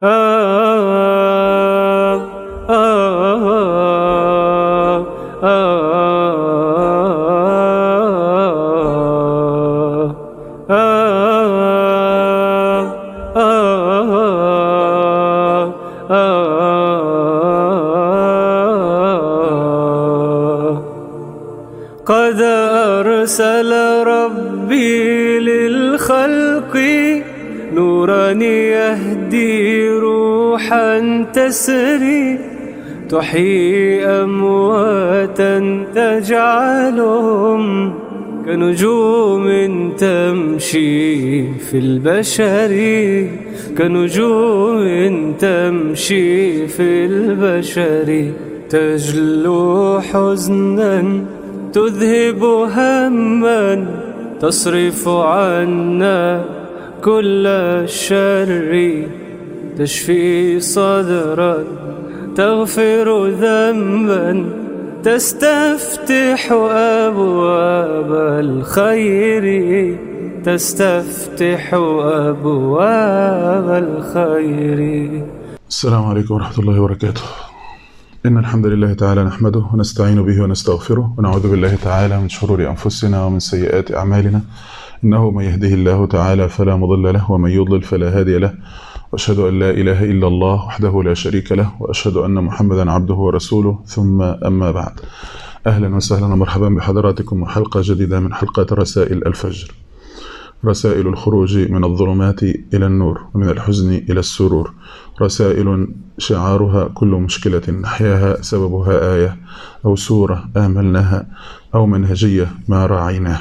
قد أرسل ربي للخلق نورا يهدي روحا تسري تحيي أمواتا تجعلهم كنجوم تمشي في البشر كنجوم تمشي في البشر تجلو حزنا تذهب هما تصرف عنا كل الشر تشفي صدرا تغفر ذنبا تستفتح أبواب الخير تستفتح أبواب الخير السلام عليكم ورحمة الله وبركاته إن الحمد لله تعالى نحمده ونستعين به ونستغفره ونعوذ بالله تعالى من شرور أنفسنا ومن سيئات أعمالنا إنه من يهده الله تعالى فلا مضل له ومن يضلل فلا هادي له وأشهد أن لا إله إلا الله وحده لا شريك له وأشهد أن محمدا عبده ورسوله ثم أما بعد أهلا وسهلا ومرحبا بحضراتكم وحلقة جديدة من حلقات رسائل الفجر رسائل الخروج من الظلمات إلى النور ومن الحزن إلى السرور رسائل شعارها كل مشكلة نحياها سببها آية أو سورة آملناها أو منهجية ما راعيناه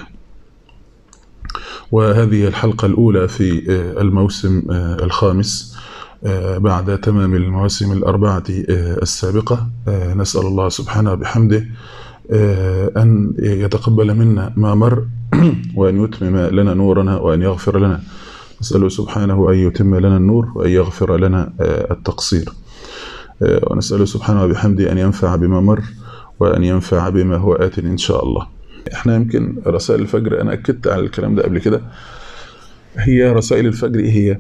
وهذه الحلقة الأولى في الموسم الخامس بعد تمام المواسم الأربعة السابقة نسأل الله سبحانه بحمده أن يتقبل منا ما مر وأن يتمم لنا نورنا وأن يغفر لنا نسأله سبحانه أن يتم لنا النور وأن يغفر لنا التقصير ونسأله سبحانه بحمده أن ينفع بما مر وأن ينفع بما هو آت إن شاء الله احنا يمكن رسائل الفجر أنا أكدت على الكلام ده قبل كده هي رسائل الفجر إيه هي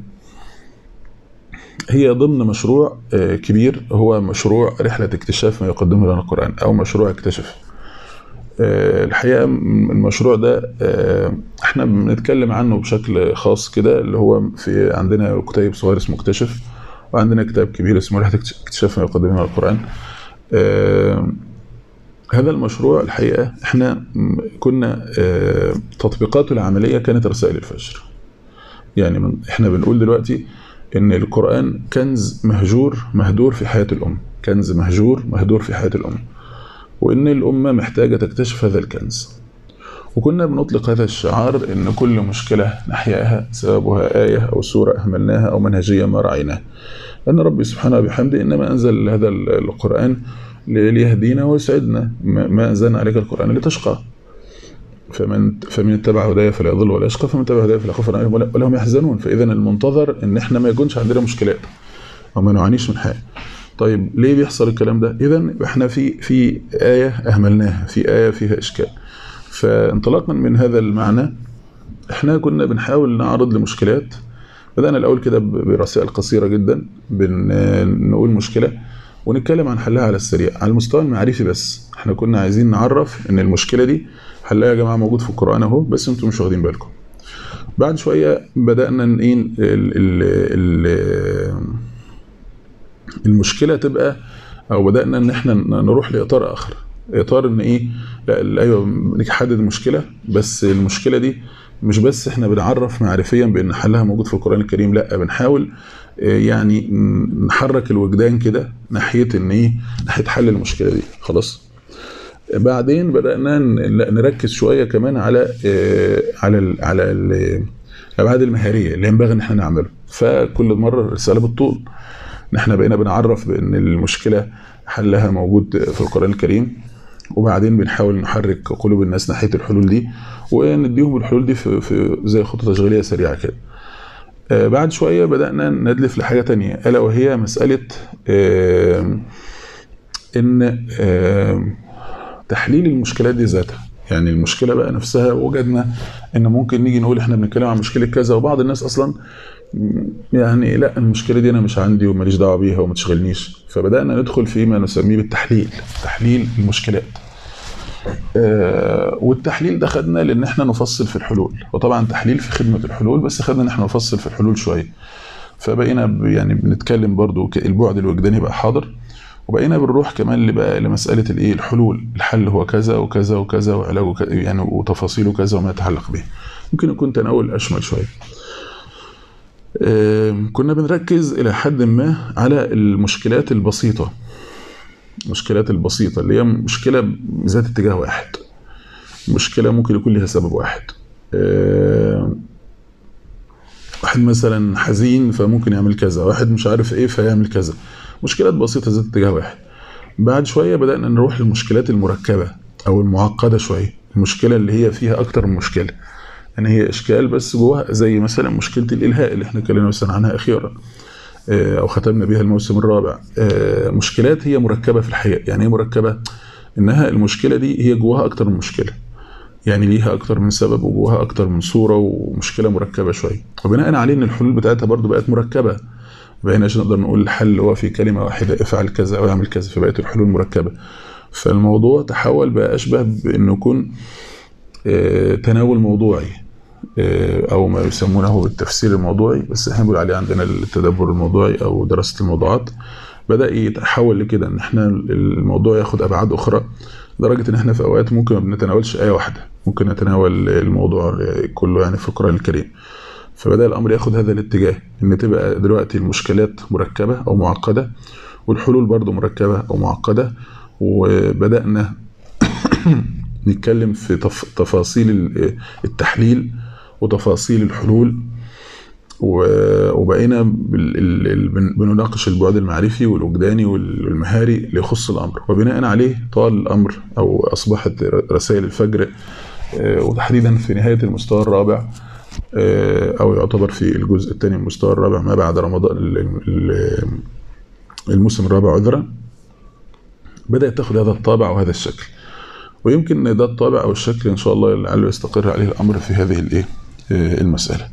هي ضمن مشروع كبير هو مشروع رحلة اكتشاف ما يقدمه لنا القرآن أو مشروع اكتشف الحقيقة المشروع ده احنا بنتكلم عنه بشكل خاص كده اللي هو في عندنا كتيب صغير اسمه اكتشف وعندنا كتاب كبير اسمه رحلة اكتشاف ما يقدمه لنا القرآن هذا المشروع الحقيقة احنا كنا تطبيقاته العملية كانت رسائل الفجر يعني من احنا بنقول دلوقتي ان القرآن كنز مهجور مهدور في حياة الأمة كنز مهجور مهدور في حياة الأمة وإن الأمة محتاجة تكتشف هذا الكنز وكنا بنطلق هذا الشعار إن كل مشكلة نحياها سببها آية أو سورة أهملناها أو منهجية ما رعيناها أن ربي سبحانه بحمده إنما أنزل هذا القرآن ليهدينا ويسعدنا ما أنزلنا عليك القرآن لتشقى فمن فمن اتبع هدايا فلا يضل ولا يشقى فمن اتبع هدايا فلا خوف عليهم ولا هم يحزنون فإذا المنتظر إن إحنا ما يكونش عندنا مشكلات أو ما نعانيش من حاجة طيب ليه بيحصل الكلام ده اذا احنا في في ايه اهملناها في ايه فيها اشكال فانطلاقا من هذا المعنى احنا كنا بنحاول نعرض لمشكلات بدانا الاول كده برسائل قصيره جدا بنقول مشكله ونتكلم عن حلها على السريع على المستوى المعرفي بس احنا كنا عايزين نعرف ان المشكله دي حلها يا جماعه موجود في القران اهو بس انتم مش واخدين بالكم بعد شويه بدانا ايه المشكلة تبقى او بدأنا ان احنا نروح لإطار اخر اطار ان ايه لا ايوه نحدد المشكلة بس المشكلة دي مش بس احنا بنعرف معرفيا بان حلها موجود في القرآن الكريم لا بنحاول يعني نحرك الوجدان كده ناحية ان ايه ناحية حل المشكلة دي خلاص بعدين بدأنا نركز شوية كمان على على ال على الابعاد المهارية اللي ينبغي ان احنا نعمله فكل مرة الرسالة بالطول احنا بقينا بنعرف بان المشكله حلها موجود في القران الكريم وبعدين بنحاول نحرك قلوب الناس ناحيه الحلول دي ونديهم الحلول دي في, في زي خطه تشغيليه سريعه كده آه بعد شويه بدانا ندلف لحاجه تانية الا وهي مساله آه ان آه تحليل المشكلات دي ذاتها يعني المشكله بقى نفسها وجدنا ان ممكن نيجي نقول احنا بنتكلم عن مشكله كذا وبعض الناس اصلا يعني لا المشكله دي انا مش عندي وماليش دعوه بيها وما تشغلنيش فبدانا ندخل في ما نسميه بالتحليل تحليل المشكلات آه والتحليل ده خدنا لان احنا نفصل في الحلول وطبعا تحليل في خدمه الحلول بس خدنا ان احنا نفصل في الحلول شويه فبقينا ب- يعني بنتكلم برضو ك- البعد الوجداني بقى حاضر وبقينا بنروح كمان بقى لمساله الايه الحلول الحل هو كذا وكذا وكذا وعلاجه كذا يعني وتفاصيله كذا وما يتعلق به ممكن يكون تناول اشمل شويه آم، كنا بنركز إلى حد ما على المشكلات البسيطة المشكلات البسيطة اللي هي مشكلة ذات اتجاه واحد مشكلة ممكن يكون لها سبب واحد آم، واحد مثلا حزين فممكن يعمل كذا واحد مش عارف ايه فيعمل كذا مشكلات بسيطة ذات اتجاه واحد بعد شوية بدأنا نروح للمشكلات المركبة أو المعقدة شوية المشكلة اللي هي فيها أكتر من مشكلة يعني هي اشكال بس جواها زي مثلا مشكله الالهاء اللي احنا اتكلمنا مثلا عنها اخيرا آه، او ختمنا بها الموسم الرابع آه، مشكلات هي مركبه في الحقيقه يعني ايه مركبه انها المشكله دي هي جواها اكتر من مشكله يعني ليها اكتر من سبب وجواها اكتر من صوره ومشكله مركبه شويه وبناء عليه ان الحلول بتاعتها برضو بقت مركبه بقيناش نقدر نقول الحل هو في كلمه واحده افعل كذا او اعمل كذا فبقت الحلول مركبه فالموضوع تحول بقى اشبه بانه يكون آه، تناول موضوعي آه، او ما يسمونه بالتفسير الموضوعي بس احنا بنقول عليه عندنا التدبر الموضوعي او دراسه الموضوعات بدا يتحول لكده ان احنا الموضوع ياخد ابعاد اخرى لدرجه ان احنا في اوقات ممكن ما بنتناولش ايه واحده ممكن نتناول الموضوع كله يعني في القران الكريم فبدا الامر ياخد هذا الاتجاه ان تبقى دلوقتي المشكلات مركبه او معقده والحلول برضو مركبه او معقده وبدانا نتكلم في تف... تفاصيل ال- التحليل وتفاصيل الحلول و- وبقينا بال- ال- ال- بن- بنناقش البعد المعرفي والوجداني وال- والمهاري اللي يخص الامر وبناء عليه طال الامر او اصبحت ر- رسائل الفجر آه، وتحديدا في نهايه المستوى الرابع آه، او يعتبر في الجزء الثاني من المستوى الرابع ما بعد رمضان ال- ال- الموسم الرابع عذرا بدات تاخذ هذا الطابع وهذا الشكل ويمكن ان ده الطابع او الشكل ان شاء الله لعله يستقر عليه الامر في هذه الايه آه، المساله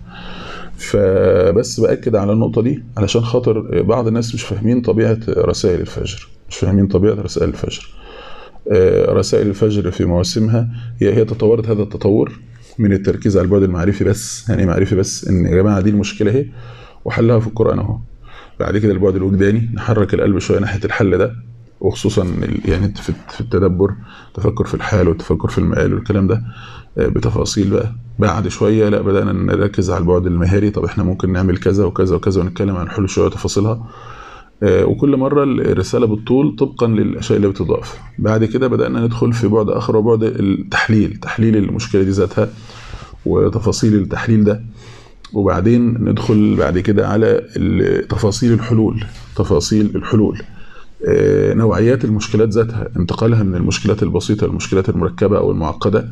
فبس باكد على النقطه دي علشان خاطر بعض الناس مش فاهمين طبيعه رسائل الفجر مش فاهمين طبيعه رسائل الفجر آه، رسائل الفجر في مواسمها هي هي تطورت هذا التطور من التركيز على البعد المعرفي بس يعني إيه معرفي بس ان يا جماعه دي المشكله اهي وحلها في القران اهو بعد كده البعد الوجداني نحرك القلب شويه ناحيه الحل ده وخصوصا ال- يعني في في التدبر تفكر في الحال والتفكر في المآل والكلام ده آه، بتفاصيل بقى بعد شويه لا بدانا نركز على البعد المهاري طب احنا ممكن نعمل كذا وكذا وكذا ونتكلم عن حلول شويه وتفاصيلها آه، وكل مره الرساله بالطول طبقا للاشياء اللي بتضاف بعد كده بدانا ندخل في بعد اخر وبعد التحليل تحليل المشكله دي ذاتها وتفاصيل التحليل ده وبعدين ندخل بعد كده على ال- تفاصيل الحلول تفاصيل الحلول آه، نوعيات المشكلات ذاتها انتقالها من المشكلات البسيطة للمشكلات المركبة أو المعقدة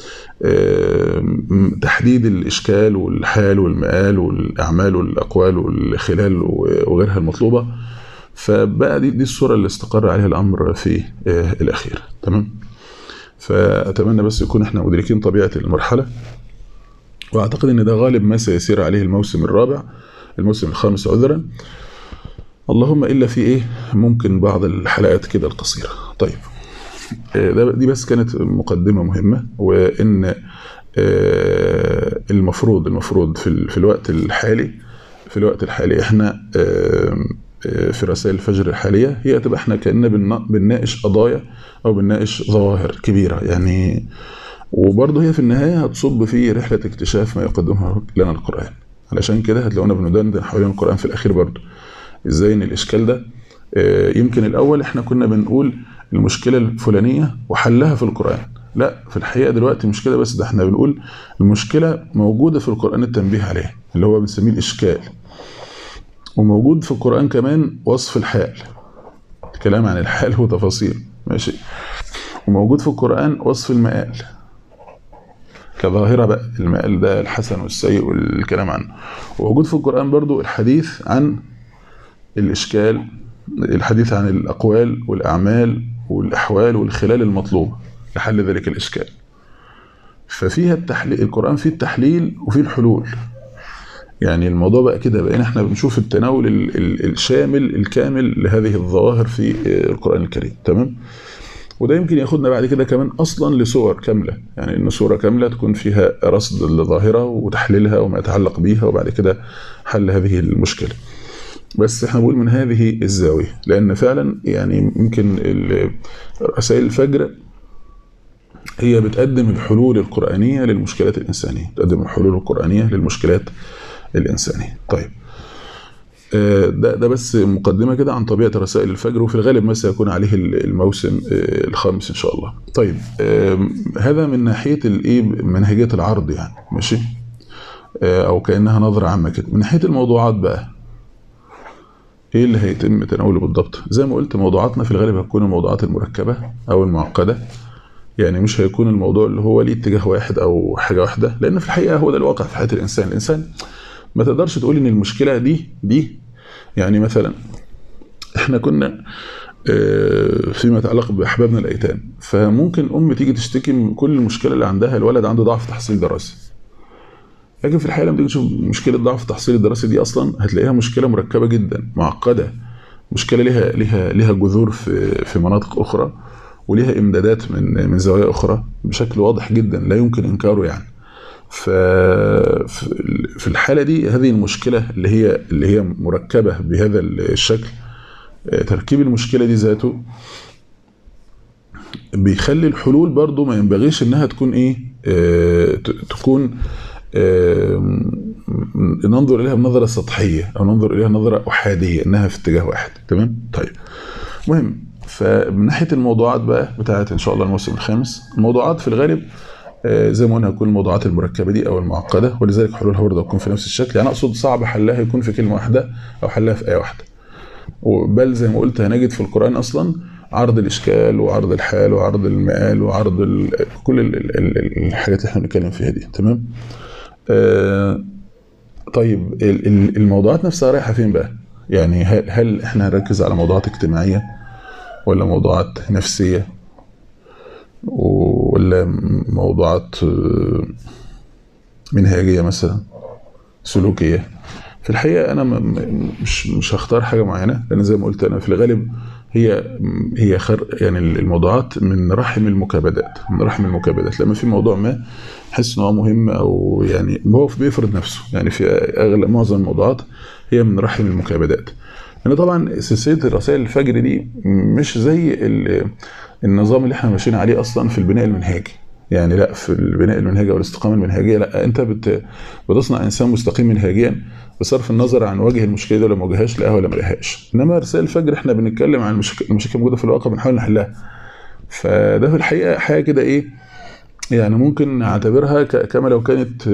آه، م- تحديد الإشكال والحال والمآل والأعمال والأقوال والخلال و- وغيرها المطلوبة فبقى دي, دي الصورة اللي استقر عليها الأمر في آه، الأخير تمام فأتمنى بس يكون احنا مدركين طبيعة المرحلة واعتقد ان ده غالب ما سيسير عليه الموسم الرابع الموسم الخامس عذرا اللهم الا في ايه ممكن بعض الحلقات كده القصيره طيب آه، ده دي بس كانت مقدمه مهمه وان آه، المفروض المفروض في ال- في الوقت الحالي في الوقت الحالي احنا آه، آه، في رسائل الفجر الحاليه هي تبقى احنا كاننا بننا- بنناقش قضايا او بنناقش ظواهر كبيره يعني وبرضه هي في النهايه هتصب في رحله اكتشاف ما يقدمه لنا القران علشان كده هتلاقونا بندندن حوالين القران في الاخير برضه ازاي ان الاشكال ده آه، يمكن الاول احنا كنا بنقول المشكله الفلانيه وحلها في القران لا في الحقيقه دلوقتي مش كده بس ده احنا بنقول المشكله موجوده في القران التنبيه عليها اللي هو بنسميه الاشكال وموجود في القران كمان وصف الحال الكلام عن الحال وتفاصيل ماشي وموجود في القران وصف المآل كظاهرة بقى المآل ده الحسن والسيء والكلام عنه وموجود في القرآن برضو الحديث عن الإشكال الحديث عن الأقوال والأعمال والأحوال والخلال المطلوبة لحل ذلك الإشكال ففيها التحليل القرآن فيه التحليل وفيه الحلول يعني الموضوع بقى كده بقينا احنا بنشوف التناول ال- ال- الشامل الكامل لهذه الظواهر في آه، القرآن الكريم تمام وده يمكن ياخدنا بعد كده كمان اصلا لصور كامله يعني ان صوره كامله تكون فيها رصد للظاهره وتحليلها وما يتعلق بيها وبعد كده حل هذه المشكله بس احنا بنقول من هذه الزاويه لان فعلا يعني يمكن ال- رسائل الفجر هي بتقدم الحلول القرآنية للمشكلات الإنسانية بتقدم الحلول القرآنية للمشكلات الإنسانية طيب آه، ده ده بس مقدمة كده عن طبيعة رسائل الفجر وفي الغالب ما سيكون عليه الموسم آه، الخامس إن شاء الله طيب آم، هذا من ناحية الإيه منهجية العرض يعني ماشي آه، أو كأنها نظرة عامة كده من ناحية الموضوعات بقى ايه اللي هيتم تناوله بالضبط زي ما قلت موضوعاتنا في الغالب هتكون الموضوعات المركبة او المعقدة يعني مش هيكون الموضوع اللي هو ليه اتجاه واحد او حاجة واحدة لان في الحقيقة هو ده الواقع في حياة الانسان الانسان ما تقدرش تقول ان المشكلة دي دي يعني مثلا احنا كنا آه، فيما يتعلق باحبابنا الايتام فممكن ام تيجي تشتكي من كل المشكله اللي عندها الولد عنده ضعف تحصيل دراسي لكن في الحقيقه لما تيجي تشوف مشكله ضعف التحصيل الدراسي دي اصلا هتلاقيها مشكله مركبه جدا معقده مشكله ليها ليها ليها جذور في في مناطق اخرى وليها امدادات من من زوايا اخرى بشكل واضح جدا لا يمكن انكاره يعني ف في الحاله دي هذه المشكله اللي هي اللي هي مركبه بهذا الشكل تركيب المشكله دي ذاته بيخلي الحلول برضو ما ينبغيش انها تكون ايه آه تكون آه ننظر اليها بنظره سطحيه او ننظر اليها نظره احاديه انها في اتجاه واحد تمام طيب مهم فمن ناحيه الموضوعات بقى بتاعت ان شاء الله الموسم الخامس الموضوعات في الغالب آه زي ما قلنا هتكون الموضوعات المركبه دي او المعقده ولذلك حلولها برضه هتكون في نفس الشكل يعني اقصد صعب حلها يكون في كلمه واحده او حلها في ايه واحده بل زي ما قلت هنجد في القرآن أصلا عرض الإشكال وعرض الحال وعرض المآل وعرض ال كل ال ال الحاجات اللي احنا بنتكلم فيها دي تمام آه طيب الموضوعات نفسها رايحة فين بقى يعني هل, هل احنا هنركز على موضوعات اجتماعية ولا موضوعات نفسية ولا موضوعات منهجية مثلا سلوكية في الحقيقه انا مش مش هختار حاجه معينه لان زي ما قلت انا في الغالب هي هي خر يعني الموضوعات من رحم المكابدات من رحم المكابدات لما في موضوع ما احس ان هو مهم او يعني هو بيفرض نفسه يعني في اغلب معظم الموضوعات هي من رحم المكابدات لان طبعا سلسله رسائل الفجر دي مش زي النظام اللي احنا ماشيين عليه اصلا في البناء المنهجي يعني لا في البناء المنهجي او الاستقامه المنهجيه لا انت بت بتصنع انسان مستقيم منهجيا بصرف النظر عن واجه المشكله دي ولا ما واجههاش لقاها ولا ما لقاهاش انما رسائل الفجر احنا بنتكلم عن المشاكل المشاكل الموجوده في الواقع بنحاول نحلها فده في الحقيقه حاجه كده ايه يعني ممكن نعتبرها كما لو كانت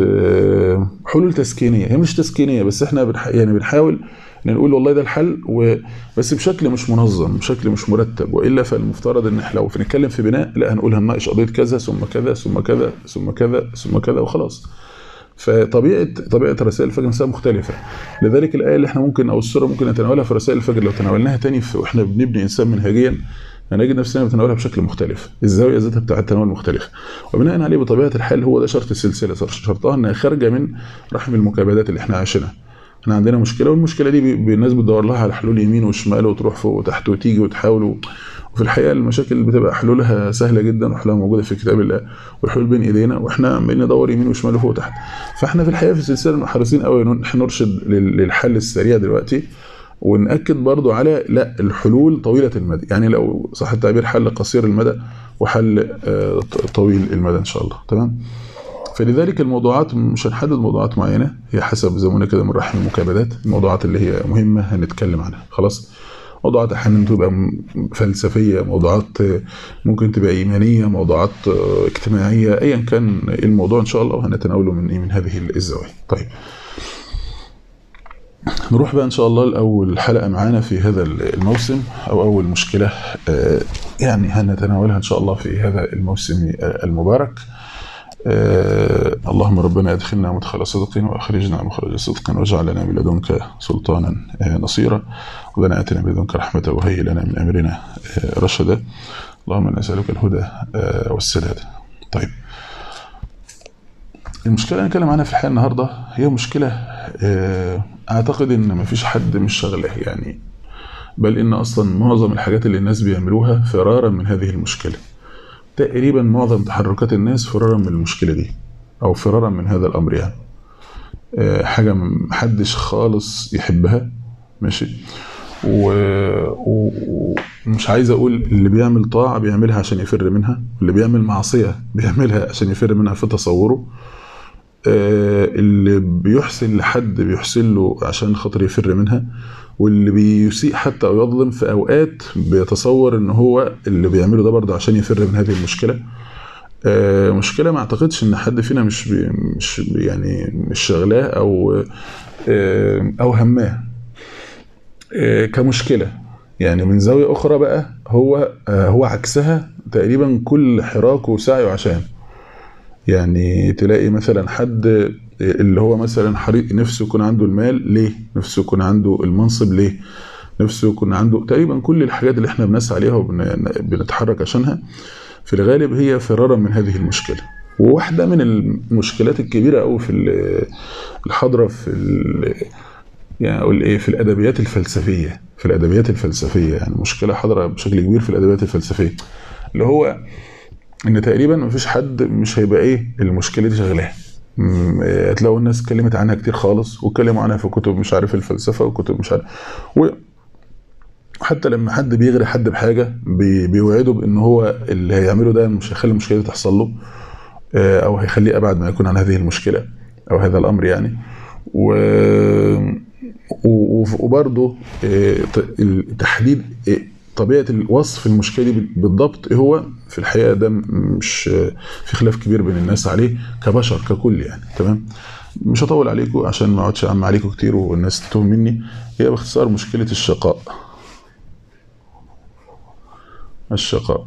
حلول تسكينيه هي مش تسكينيه بس احنا بنح يعني بنحاول نقول والله ده الحل بس بشكل مش منظم بشكل مش مرتب والا فالمفترض ان احنا لو بنتكلم في بناء لا هنقول هنناقش قضيه كذا ثم كذا ثم كذا ثم كذا ثم كذا وخلاص فطبيعه طبيعه رسائل الفجر نفسها مختلفه لذلك الايه اللي احنا ممكن او السوره ممكن نتناولها في رسائل الفجر لو تناولناها تاني واحنا بنبني انسان منهجيا هنجد نفسنا بنتناولها بشكل مختلف الزاويه ذاتها بتاعت التناول مختلفه وبناء عليه بطبيعه الحال هو ده شرط السلسله شرطها انها خارجه من رحم المكابدات اللي احنا عايشينها احنا عندنا مشكله والمشكله دي الناس بتدور لها على حلول يمين وشمال وتروح فوق وتحت وتيجي وتحاول وفي الحقيقه المشاكل بتبقى حلولها سهله جدا وحلولها موجوده في كتاب الله والحلول بين ايدينا واحنا عمالين ندور يمين وشمال وفوق وتحت فاحنا في الحقيقه في السلسله حريصين قوي ان احنا نرشد للحل السريع دلوقتي ونأكد برضو على لا الحلول طويلة المدى يعني لو صح التعبير حل قصير المدى وحل طويل المدى إن شاء الله تمام فلذلك الموضوعات مش هنحدد موضوعات معينة هي حسب زي ما قلنا كده من رحم المكابدات الموضوعات اللي هي مهمة هنتكلم عنها خلاص موضوعات احيانا تبقى فلسفيه موضوعات ممكن تبقى ايمانيه موضوعات اجتماعيه ايا كان الموضوع ان شاء الله وهنتناوله من من هذه الزوايا طيب نروح بقى ان شاء الله لاول حلقه معانا في هذا الموسم او اول مشكله يعني هنتناولها ان شاء الله في هذا الموسم المبارك اللهم ربنا ادخلنا مدخل صدق واخرجنا مخرج صدق واجعل لنا من لدنك سلطانا نصيرا ربنا اتنا من لدنك رحمه وهيئ لنا من امرنا رشدا اللهم نسالك الهدى والسداد طيب المشكله اللي هنتكلم عنها في الحياه النهارده هي مشكله آه، اعتقد ان مفيش حد مش شغله يعني بل ان اصلا معظم الحاجات اللي الناس بيعملوها فرارا من هذه المشكله تقريبا معظم تحركات الناس فرارا من المشكله دي او فرارا من هذا الامر يعني آه، حاجه محدش خالص يحبها ماشي و- و- ومش عايز اقول اللي بيعمل طاعه بيعملها عشان يفر منها واللي بيعمل معصيه بيعملها عشان يفر منها في تصوره آه، اللي بيحسن لحد بيحسن له عشان خاطر يفر منها واللي بيسيء حتى او يظلم في اوقات بيتصور ان هو اللي بيعمله ده برضه عشان يفر من هذه المشكله آه، مشكله ما اعتقدش ان حد فينا مش بي مش بي يعني مش شغلاه او آه، او هماه آه، كمشكله يعني من زاويه اخرى بقى هو آه، هو عكسها تقريبا كل حراكه وسعيه عشان يعني تلاقي مثلا حد اللي هو مثلا حريق نفسه يكون عنده المال ليه نفسه يكون عنده المنصب ليه نفسه يكون عنده تقريبا كل الحاجات اللي احنا بنسعى عليها وبنتحرك عشانها في الغالب هي فرارا من هذه المشكله وواحده من المشكلات الكبيره قوي في ال- الحاضره في ال- يعني اقول ايه في الادبيات الفلسفيه في الادبيات الفلسفيه يعني مشكله حاضره بشكل كبير في الادبيات الفلسفيه اللي هو ان تقريبا مفيش حد مش هيبقى ايه المشكله دي شغلاه م- آه، هتلاقوا الناس اتكلمت عنها كتير خالص واتكلموا عنها في كتب مش عارف الفلسفه وكتب مش عارف وحتى لما حد بيغري حد بحاجه بي- بيوعده بان هو اللي هيعمله ده مش هيخلي المشكله دي تحصل له آه، او هيخليه ابعد ما يكون عن هذه المشكله او هذا الامر يعني و و- وبرضه آه، ت- التحديد آه، طبيعه الوصف المشكله دي بالضبط إيه هو في الحقيقه ده مش آه، في خلاف كبير بين الناس عليه كبشر ككل يعني تمام مش هطول عليكم عشان ما اقعدش اعم عليكم كتير والناس تتوه مني هي باختصار مشكله الشقاء الشقاء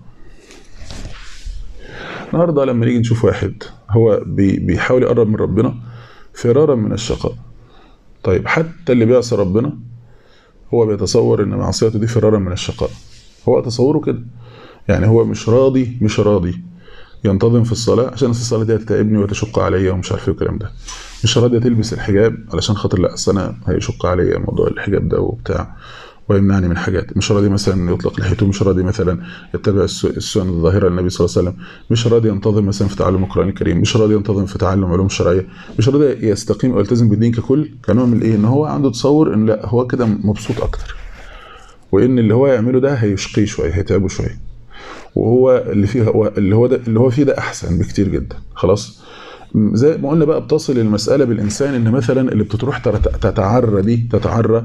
النهارده لما نيجي نشوف واحد هو بي- بيحاول يقرب من ربنا فرارا من الشقاء طيب حتى اللي بيعصي ربنا هو بيتصور ان معصيته دي فرارا من الشقاء هو تصوره كده يعني هو مش راضي مش راضي ينتظم في الصلاة عشان الصلاة دي هتتعبني وتشق عليا ومش عارف ايه والكلام ده مش راضية تلبس الحجاب علشان خاطر لا أصل أنا هيشق عليا موضوع الحجاب ده وبتاع ويمنعني من حاجات مش راضي مثلا يطلق لحيته مش راضي مثلا يتبع الس- السنن الظاهره للنبي صلى الله عليه وسلم مش راضي ينتظم مثلا في تعلم القران الكريم مش راضي ينتظم في تعلم علوم شرعيه مش راضي يستقيم ويلتزم بالدين ككل كنوع من الايه ان هو عنده تصور ان لا هو كده مبسوط اكتر وان اللي هو يعمله ده هيشقيه شويه هيتعبه شويه وهو اللي فيه هو اللي هو ده اللي هو فيه ده احسن بكتير جدا خلاص م- زي ما قلنا بقى بتصل المساله بالانسان ان مثلا اللي بتروح تر- تتعرى دي تتعرى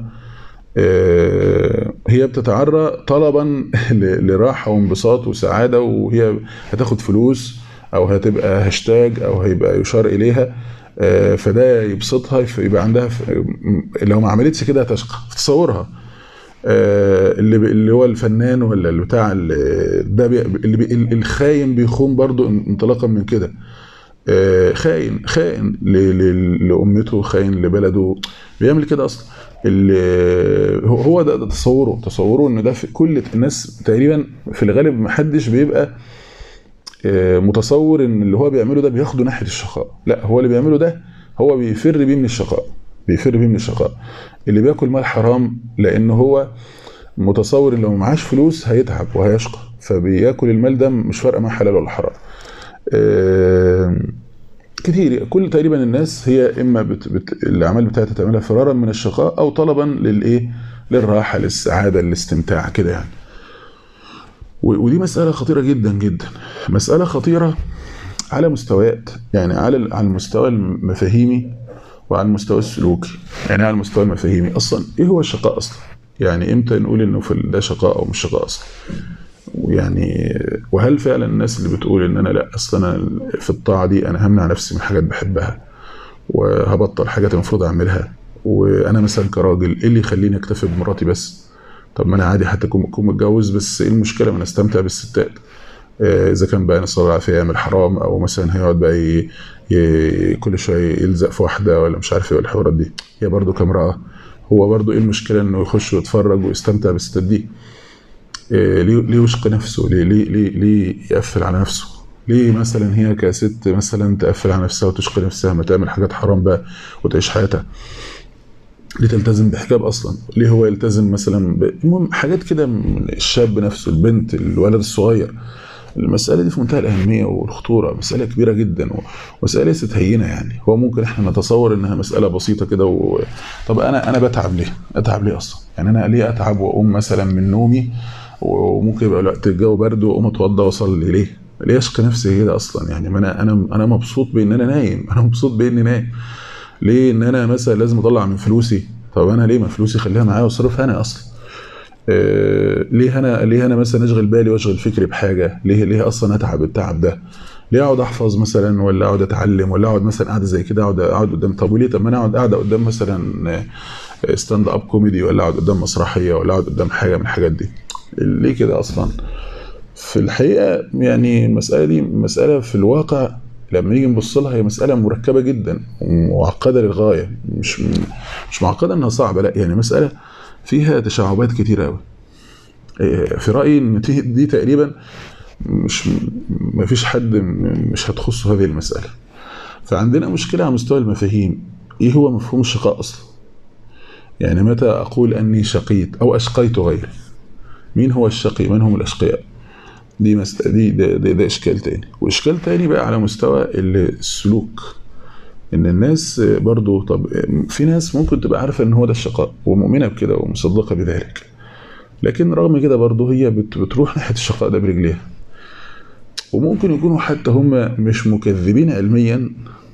آه، هي بتتعرى طلبا ل- لراحه وانبساط وسعاده وهي هتاخد فلوس او هتبقى هاشتاج او هيبقى يشار اليها آه، فده يبسطها يبقى عندها ف- م- لو ما عملتش كده هتشقى في تصورها آه، اللي بي- اللي هو الفنان ولا اللي بتاع ال- ده بي اللي بي الخاين بيخون برضو انطلاقا من كده آه، خاين خاين ل- ل- لامته خاين لبلده بيعمل كده اصلا اللي هو- هو ده, ده تصوره تصوره ان ده في كل الناس تقريبا في الغالب ما حدش بيبقى آه، متصور ان اللي هو بيعمله ده بياخده ناحيه الشقاء لا هو اللي بيعمله ده هو بيفر بيه من الشقاء بيفر بيه من الشقاء اللي بياكل مال حرام لان هو متصور ان لو معاش فلوس هيتعب وهيشقى فبياكل المال ده مش فارقه معاه حلال ولا حرام آه، كتير كل تقريبا الناس هي اما بت بت الاعمال بتاعتها تعملها فرارا من الشقاء او طلبا للايه للراحه للسعاده للاستمتاع كده يعني و- ودي مساله خطيره جدا جدا مساله خطيره على مستويات يعني على ال- على المستوى المفاهيمي وعلى المستوى السلوكي يعني على المستوى المفاهيمي اصلا ايه هو الشقاء اصلا يعني امتى نقول انه في ال- ده شقاء او مش شقاء اصلا ويعني وهل فعلا الناس اللي بتقول ان انا لا اصل انا في الطاعه دي انا همنع نفسي من حاجات بحبها وهبطل حاجات المفروض اعملها وانا مثلا كراجل ايه اللي يخليني اكتفي بمراتي بس طب ما انا عادي حتى اكون أكون متجوز بس ايه المشكله ما انا استمتع بالستات آه، اذا كان بقى نسال الله العافيه يعمل حرام او مثلا هيقعد بقى ي... ي... كل شويه يلزق في واحده ولا مش عارف ايه والحوارات دي هي برضه كامراه هو برضه ايه المشكله انه يخش ويتفرج ويستمتع بالستات دي إيه، ليه ليه يشقي نفسه ليه ليه ليه, ليه يقفل على نفسه ليه مثلا هي كست مثلا تقفل على نفسها وتشقي نفسها ما تعمل حاجات حرام بقى وتعيش حياتها ليه تلتزم بحجاب اصلا ليه هو يلتزم مثلا ب... المهم حاجات كده من الشاب نفسه البنت الولد الصغير المسألة دي في منتهى الأهمية والخطورة مسألة كبيرة جدا ومسألة ليست هينة يعني هو ممكن احنا نتصور انها مسألة بسيطة كده و... طب انا انا بتعب ليه؟ اتعب ليه اصلا؟ يعني انا ليه اتعب واقوم مثلا من نومي وممكن يبقى الوقت الجو برد واقوم اتوضى واصلي ليه؟ ليه اشقي نفسي كده اصلا؟ يعني ما انا انا انا مبسوط بان انا نايم، انا مبسوط باني نايم. ليه ان انا مثلا لازم اطلع من فلوسي؟ طب انا ليه ما فلوسي خليها معايا واصرفها انا اصلا؟ آه، ليه انا ليه انا مثلا اشغل بالي واشغل فكري بحاجه ليه ليه اصلا اتعب التعب ده ليه اقعد احفظ مثلا ولا اقعد اتعلم ولا اقعد مثلا قاعده زي كده اقعد اقعد قدام طب وليه طب ما انا اقعد قاعده قدام مثلا ستاند اب كوميدي ولا اقعد قدام مسرحيه ولا اقعد قدام حاجه من الحاجات دي ليه كده اصلا في الحقيقه يعني المساله دي مساله في الواقع لما نيجي نبص لها هي مساله مركبه جدا ومعقده للغايه مش مش معقده انها صعبه لا يعني مساله فيها تشعبات كتير قوي في رايي ان دي, دي تقريبا مش ما فيش حد مش هتخصه هذه المساله فعندنا مشكله على مستوى المفاهيم ايه هو مفهوم الشقاء اصلا يعني متى اقول اني شقيت او اشقيت غيري مين هو الشقي من هم الاشقياء دي مسألة دي ده, ده, ده اشكال تاني واشكال تاني بقى على مستوى السلوك ان الناس برضو طب في ناس ممكن تبقى عارفه ان هو ده الشقاء ومؤمنه بكده ومصدقه بذلك لكن رغم كده برضو هي بتروح ناحيه الشقاء ده برجليها وممكن يكونوا حتى هم مش مكذبين علميا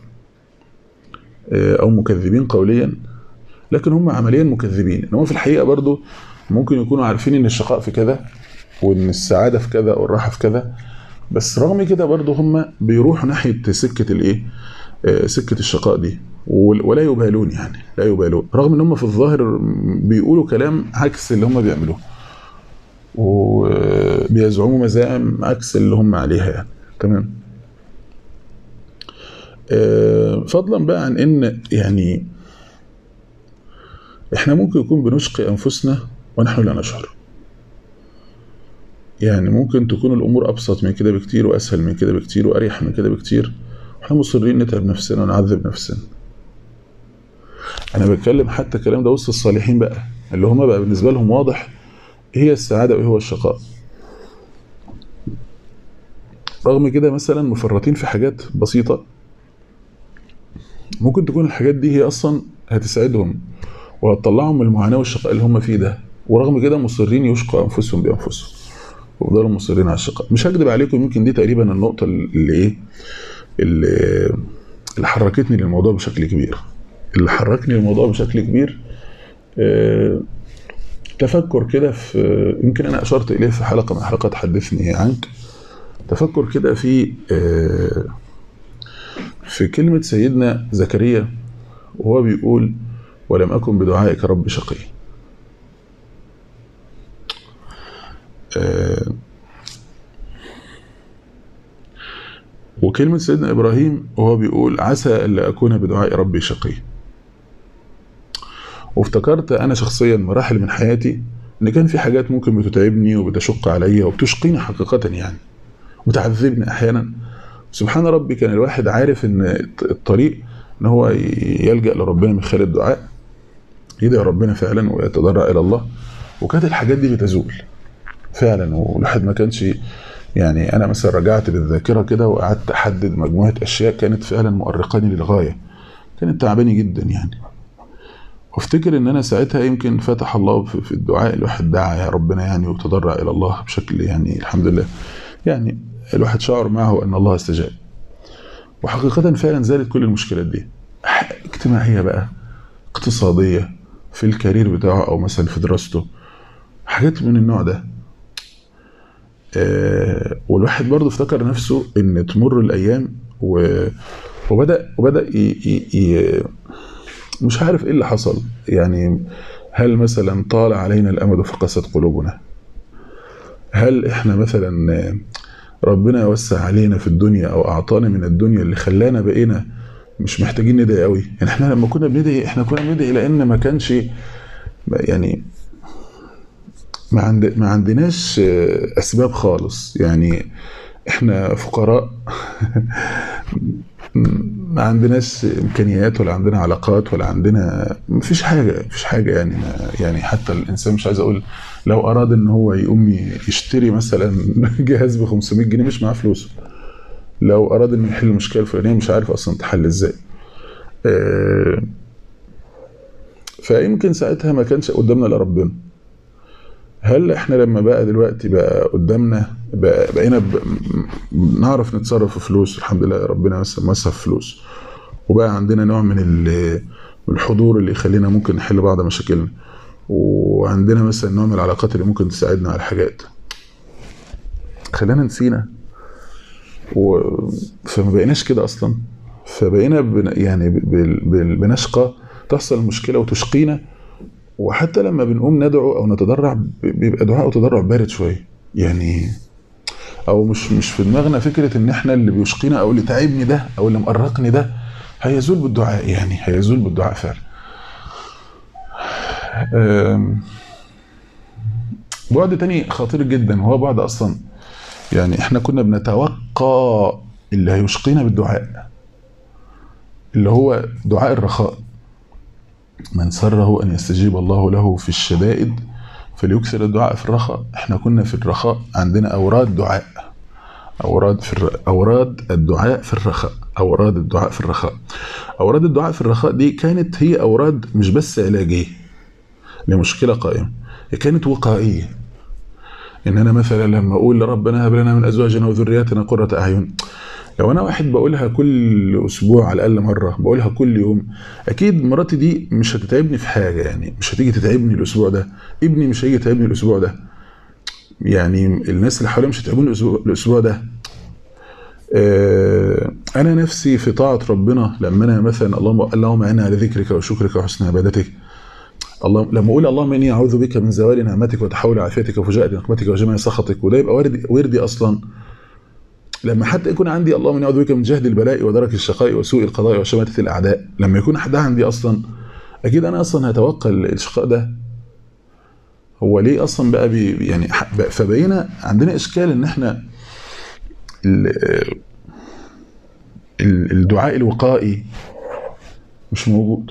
او مكذبين قوليا لكن هم عمليا مكذبين ان هم في الحقيقه برضو ممكن يكونوا عارفين ان الشقاء في كذا وان السعاده في كذا والراحه في كذا بس رغم كده برضو هم بيروحوا ناحيه سكه الايه سكه الشقاء دي ولا يبالون يعني لا يبالون رغم ان هم في الظاهر بيقولوا كلام عكس اللي هم بيعملوه وبيزعموا مزاعم عكس اللي هم عليها يعني تمام فضلا بقى عن ان يعني احنا ممكن يكون بنشقي انفسنا ونحن لا نشعر يعني ممكن تكون الامور ابسط من كده بكتير واسهل من كده بكتير واريح من كده بكتير احنا مصرين نتعب نفسنا ونعذب نفسنا انا بتكلم حتى الكلام ده وسط الصالحين بقى اللي هم بقى بالنسبه لهم واضح ايه هي السعاده وايه هو الشقاء رغم كده مثلا مفرطين في حاجات بسيطه ممكن تكون الحاجات دي هي اصلا هتسعدهم وهتطلعهم من المعاناه والشقاء اللي هم فيه ده ورغم كده مصرين يشقوا انفسهم بانفسهم ويفضلوا مصرين على الشقاء مش هكذب عليكم يمكن دي تقريبا النقطه اللي ايه اللي, اللي حركتني للموضوع بشكل كبير اللي حركني للموضوع بشكل كبير آه تفكر كده في يمكن انا اشرت اليه في حلقه من حلقات حدثني عنك تفكر كده في آه في كلمه سيدنا زكريا وهو بيقول ولم اكن بدعائك رب شقي آه وكلمة سيدنا إبراهيم وهو بيقول عسى ألا أكون بدعاء ربي شقي وافتكرت أنا شخصيا مراحل من حياتي إن كان في حاجات ممكن بتتعبني وبتشق عليا وبتشقيني حقيقة يعني وتعذبني أحيانا سبحان ربي كان الواحد عارف إن الطريق إن هو يلجأ لربنا من خلال الدعاء يدعي ربنا فعلا ويتضرع إلى الله وكانت الحاجات دي بتزول فعلا والواحد ما كانش يعني انا مثلا رجعت بالذاكره كده وقعدت احدد مجموعه اشياء كانت فعلا مؤرقاني للغايه كانت تعباني جدا يعني وافتكر ان انا ساعتها يمكن فتح الله في الدعاء الواحد دعا يا ربنا يعني وتضرع الى الله بشكل يعني الحمد لله يعني الواحد شعر معه ان الله استجاب وحقيقة فعلا زالت كل المشكلات دي اجتماعية بقى اقتصادية في الكارير بتاعه او مثلا في دراسته حاجات من النوع ده آه والواحد برضه افتكر نفسه ان تمر الايام و... وبدا وبدا ي... ي... ي... مش عارف ايه اللي حصل يعني هل مثلا طال علينا الامد فقست قلوبنا هل احنا مثلا ربنا وسع علينا في الدنيا او اعطانا من الدنيا اللي خلانا بقينا مش محتاجين ندعي قوي يعني احنا لما كنا بندعي احنا كنا بندعي لان ما كانش يعني ما عند ما عندناش اسباب خالص يعني احنا فقراء ما عندناش امكانيات ولا عندنا علاقات ولا عندنا مفيش حاجه مفيش حاجه يعني ما يعني حتى الانسان مش عايز اقول لو اراد ان هو يقوم يشتري مثلا جهاز ب 500 جنيه مش معاه فلوسه لو اراد انه يحل المشكله الفلانيه مش عارف اصلا تحل ازاي آه، فيمكن ساعتها ما كانش قدامنا الا ربنا هل احنا لما بقى دلوقتي بقى قدامنا بقى بقينا ب... م- نعرف نتصرف في فلوس الحمد لله ربنا مثلا مصرف فلوس وبقى عندنا نوع من ال- من الحضور اللي يخلينا ممكن نحل بعض مشاكلنا وعندنا مثلا نوع من العلاقات اللي ممكن تساعدنا على حاجات خلانا نسينا و... فما بقيناش كده اصلا فبقينا بن... يعني ب... ب... ب... بنشقى تحصل مشكله وتشقينا وحتى لما بنقوم ندعو او نتضرع ب- بيبقى دعاء وتضرع بارد شويه يعني او مش مش في دماغنا فكره ان احنا اللي بيشقينا او اللي تعبني ده او اللي مقرقني ده هيزول بالدعاء يعني هيزول بالدعاء فعلا أم، بعد تاني خطير جدا وهو بعد اصلا يعني احنا كنا بنتوقع اللي هيشقينا بالدعاء اللي هو دعاء الرخاء من سره ان يستجيب الله له في الشدائد فليكثر الدعاء في الرخاء احنا كنا في الرخاء عندنا اوراد دعاء اوراد في الر... اوراد الدعاء في الرخاء اوراد الدعاء في الرخاء اوراد الدعاء في الرخاء دي كانت هي اوراد مش بس علاجيه لمشكله قائمه هي كانت وقائيه ان انا مثلا لما اقول ربنا هب لنا من ازواجنا وذرياتنا قرة اعين لو انا واحد بقولها كل اسبوع على الاقل مره بقولها كل يوم اكيد مراتي دي مش هتتعبني في حاجه يعني مش هتيجي تتعبني الاسبوع ده ابني مش هيجي يتعبني الاسبوع ده يعني الناس اللي حواليا مش هتعبوني الاسبوع, الأسبوع ده آه، انا نفسي في طاعه ربنا لما انا مثلا اللهم اللهم اعنا على ذكرك وشكرك وحسن عبادتك الله لما اقول اللهم اني اعوذ بك من زوال نعمتك وتحول عافيتك وفجاءة نقمتك وجميع سخطك وده يبقى وردي, وردي اصلا لما حتى يكون عندي اللهم اني اعوذ بك من جهد البلاء ودرك الشقاء وسوء القضاء وشماتة الاعداء لما يكون ده عندي اصلا اكيد انا اصلا هتوقع الشقاء ده هو ليه اصلا بقى بي يعني ح- بقى- فبقينا عندنا اشكال ان احنا ال- ال- الدعاء الوقائي مش موجود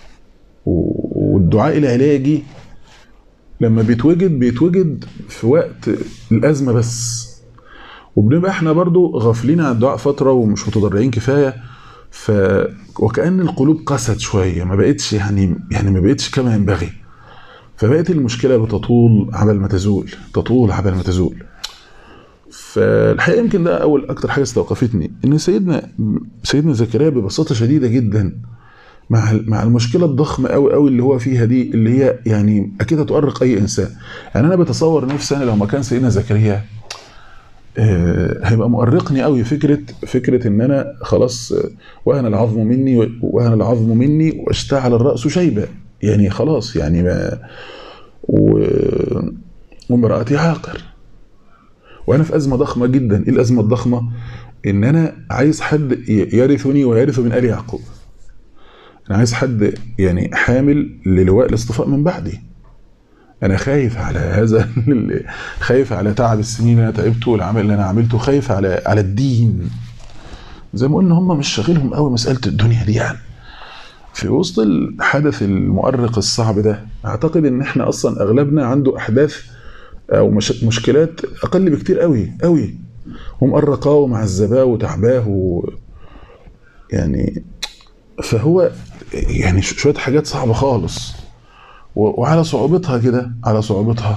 و- والدعاء العلاجي لما بيتوجد بيتوجد في وقت الازمه بس وبنبقى احنا برضو غافلين عن الدعاء فتره ومش متضرعين كفايه ف وكأن القلوب قست شويه ما بقتش يعني يعني ما بقتش كما ينبغي فبقت المشكله بتطول عبل ما تزول تطول عبل ما تزول فالحقيقه يمكن ده اول اكتر حاجه استوقفتني ان سيدنا سيدنا زكريا ببساطه شديده جدا مع مع المشكله الضخمه قوي قوي اللي هو فيها دي اللي هي يعني اكيد هتؤرق اي انسان يعني انا بتصور نفسي انا لو مكان سيدنا زكريا آه، هيبقى مؤرقني قوي فكره فكره ان انا خلاص آه، وهن العظم مني وهن العظم مني واشتعل الراس شيبه يعني خلاص يعني ما و... وامرأتي عاقر وانا في ازمه ضخمه جدا ايه الازمه الضخمه ان انا عايز حد ي- يرثني ويرث من ال يعقوب انا عايز حد يعني حامل للواء الاصطفاء من بعدي انا خايف على هذا ال- خايف على تعب السنين اللي انا تعبته والعمل اللي انا عملته خايف على على الدين زي ما قلنا هم مش شاغلهم قوي مساله الدنيا دي يعني في وسط الحدث المؤرق الصعب ده اعتقد ان احنا اصلا اغلبنا عنده احداث او مش مشكلات اقل بكتير قوي قوي ومؤرقاه ومعذباه وتعباه و... يعني فهو يعني ش- شويه حاجات صعبه خالص و- وعلى صعوبتها كده على صعوبتها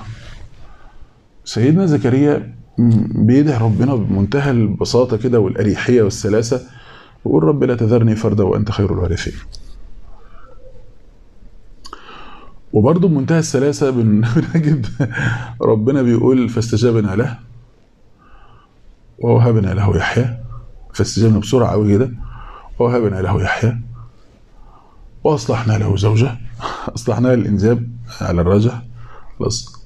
سيدنا زكريا م- بيدعي ربنا بمنتهى البساطه كده والاريحيه والسلاسه ويقول رب لا تذرني فردا وانت خير الوارثين وبرضه بمنتهى السلاسه بن- بنجد ربنا بيقول فاستجابنا له ووهبنا له يحيى فاستجابنا بسرعه قوي كده ووهبنا له يحيى واصلحنا له زوجه اصلحنا الانجاب على الرجح خلاص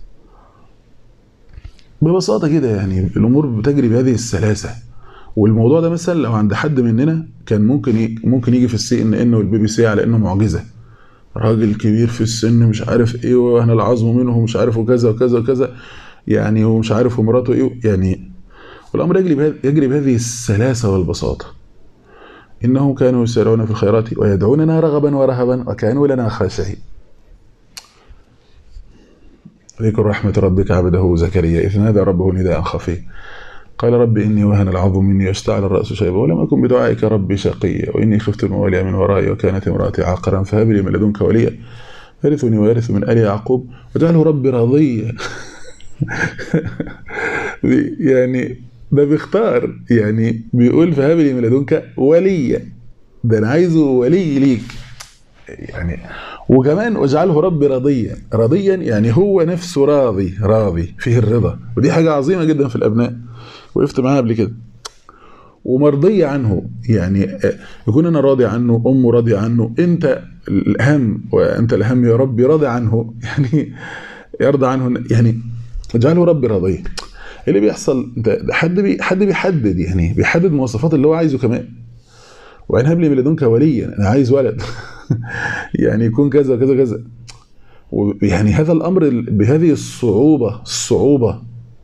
ببساطه كده يعني الامور بتجري بهذه السلاسه والموضوع ده مثلا لو عند حد مننا كان ممكن ي... ممكن يجي في السي ان ان والبي بي سي على انه معجزه راجل كبير في السن مش عارف ايه وانا العظم منه مش عارف وكذا وكذا وكذا يعني ومش عارف ومراته ايه يعني والأمر يجري بهذه, يجري بهذه السلاسة والبساطة إنهم كانوا يسارعون في الخيرات ويدعوننا رغبا ورهبا وكانوا لنا خاشعين ذكر رحمة ربك عبده زكريا إذ نادى ربه نداء خفي قال رب إني وهن العظم مني واشتعل الرأس شيبا ولم أكن بدعائك ربي شقيا وإني خفت الموالي من ورائي وكانت امرأتي عاقرا فهب لي من لدنك وليا يرثني ويرث من آل يعقوب واجعله ربي راضيا يعني ده بيختار يعني بيقول فهب لي من لدنك وليا ده انا عايزه ولي ليك يعني وكمان واجعله ربي راضيا راضيا يعني هو نفسه راضي راضي فيه الرضا ودي حاجه عظيمه جدا في الابناء وقفت معاه قبل كده ومرضية عنه يعني يكون أنا راضي عنه أمه راضية عنه أنت الأهم وأنت الأهم يا ربي راضي عنه يعني يرضى عنه يعني اجعله ربي راضي إيه اللي بيحصل انت حد بي حد بيحدد يعني بيحدد المواصفات اللي هو عايزه كمان وان هب لي من لدنك وليا انا عايز ولد يعني يكون كذا كذا كذا يعني هذا الامر بهذه الصعوبه الصعوبه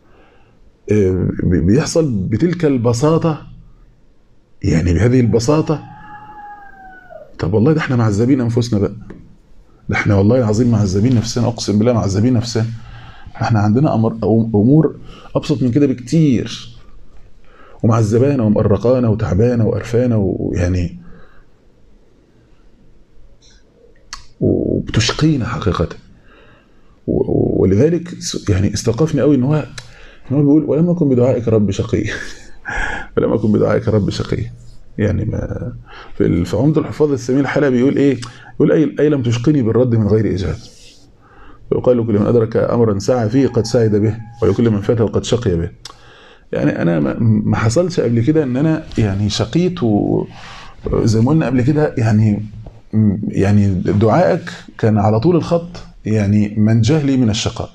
بيحصل بتلك البساطه يعني بهذه البساطه طب والله ده احنا معذبين انفسنا بقى ده احنا والله العظيم معذبين نفسنا اقسم بالله معذبين نفسنا احنا عندنا أمر امور ابسط من كده بكتير ومعذبانا ومقرقانا وتعبانا وقرفانا ويعني وبتشقينا حقيقة ولذلك يعني استوقفني قوي ان هو ان هو بيقول ولم اكن بدعائك رب شقي ولم اكن بدعائك رب شقي يعني ما في في عمد الحفاظ السميع الحلبي بيقول ايه؟ يقول اي اي لم تشقني بالرد من غير اجابه. ويقال لكل من ادرك امرا سعى فيه قد سعد به ولكل من فاته قد شقي به. يعني انا ما حصلش قبل كده ان انا يعني شقيت وزي ما قلنا قبل كده يعني يعني دعائك كان على طول الخط يعني من جهلي من الشقاء.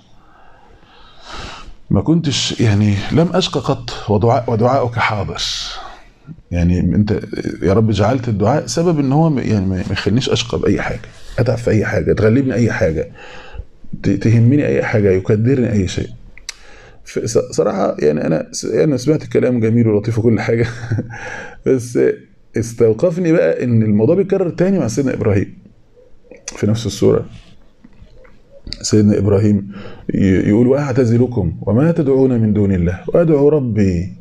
ما كنتش يعني لم اشقى قط ودعاء ودعاؤك حاضر. يعني انت يا رب جعلت الدعاء سبب ان هو يعني ما يخلينيش اشقى باي حاجه اتعب في اي حاجه تغلبني اي حاجه تهمني اي حاجه يكدرني اي شيء صراحه يعني انا انا سمعت الكلام جميل ولطيف وكل حاجه بس استوقفني بقى ان الموضوع بيتكرر تاني مع سيدنا ابراهيم في نفس السوره سيدنا ابراهيم يقول واعتزلكم وما تدعون من دون الله وادعو ربي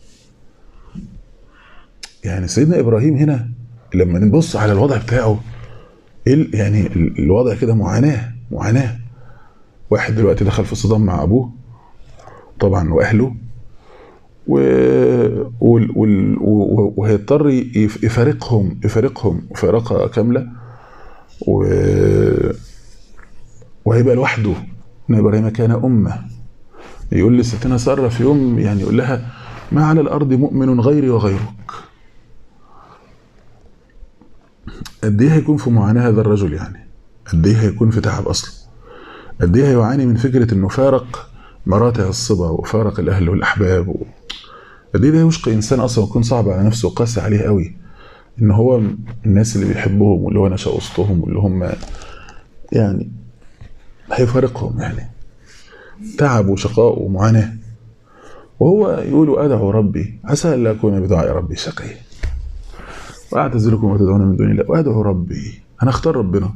يعني سيدنا ابراهيم هنا لما نبص على الوضع بتاعه يعني الوضع كده معاناه معاناه واحد دلوقتي دخل في صدام مع ابوه طبعا واهله و... وال... وال... وهيضطر يفارقهم يفارقهم مفارقه كامله و... وهيبقى لوحده ان ابراهيم كان امه يقول لستنا ساره في يوم يعني يقول لها ما على الارض مؤمن غيري وغيرك قد ايه هيكون في معاناه هذا الرجل يعني قد ايه هيكون في تعب اصلا قد ايه هيعاني من فكره انه فارق مراتع الصبا وفارق الاهل والاحباب و... قد ايه ده يشقي انسان اصلا ويكون صعب على نفسه وقاسي عليه قوي ان هو الناس اللي بيحبهم واللي هو نشا وسطهم واللي هم يعني هيفارقهم يعني تعب وشقاء ومعاناه وهو يقول ادعو ربي عسى الا اكون بدعاء ربي شقي واعتزلكم وتدعون من دون الله وادعو ربي انا اختار ربنا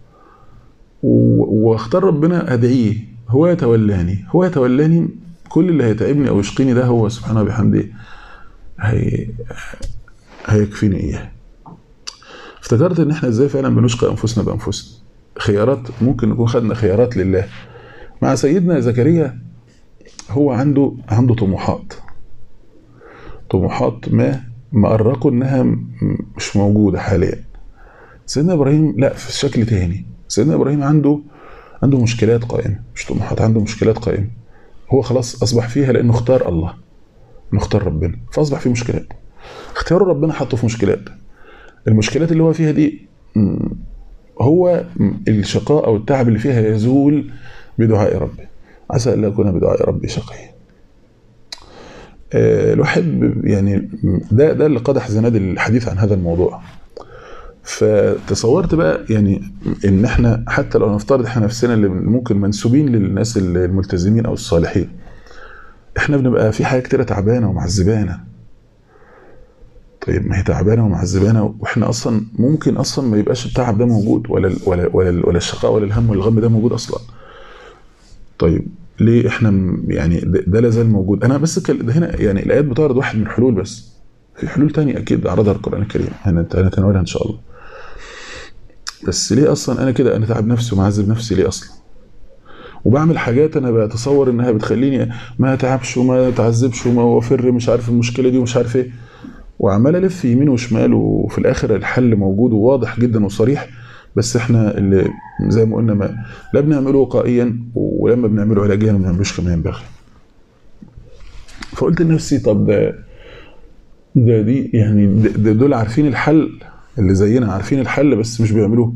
واختار ربنا ادعيه هو يتولاني هو يتولاني كل اللي هيتعبني او يشقيني ده هو سبحانه وبحمده هي هيكفيني اياه افتكرت ان احنا ازاي فعلا بنشقى انفسنا بانفسنا خيارات ممكن نكون خدنا خيارات لله مع سيدنا زكريا هو عنده عنده طموحات طموحات ما مقرقوا انها مش موجوده حاليا سيدنا ابراهيم لا في شكل تاني سيدنا ابراهيم عنده عنده مشكلات قائمه مش طموحات عنده مشكلات قائمه هو خلاص اصبح فيها لانه اختار الله انه اختار ربنا فاصبح فيه مشكلات اختياره ربنا حطه في مشكلات المشكلات اللي هو فيها دي هو الشقاء او التعب اللي فيها يزول بدعاء ربي عسى الا اكون بدعاء ربي شقي الواحد يعني ده ده اللي قدح زناد الحديث عن هذا الموضوع فتصورت بقى يعني ان احنا حتى لو نفترض احنا نفسنا اللي ممكن منسوبين للناس الملتزمين او الصالحين احنا بنبقى في حاجه كتيره تعبانه ومعذبانا طيب ما هي تعبانه ومعذبانا واحنا اصلا ممكن اصلا ما يبقاش التعب ده موجود ولا ال ولا ولا, ال ولا الشقاء ولا الهم والغم ده موجود اصلا طيب ليه احنا م- يعني ده, ده لا زال موجود انا بس كل- ده هنا يعني الايات بتعرض واحد من الحلول بس في حلول تانية اكيد عرضها القران الكريم هن- هنتناولها ان شاء الله بس ليه اصلا انا كده انا تعب نفسي ومعذب نفسي ليه اصلا وبعمل حاجات انا بتصور انها بتخليني ما اتعبش وما اتعذبش وما افر مش عارف المشكله دي ومش عارف ايه وعمال الف يمين وشمال وفي الاخر الحل موجود وواضح جدا وصريح بس احنا اللي زي ما قلنا ما لا بنعمله وقائيا ولما بنعمله علاجيا ما بنعملوش كما ينبغي فقلت لنفسي طب ده ده دي يعني ده ده دول عارفين الحل اللي زينا عارفين الحل بس مش بيعملوه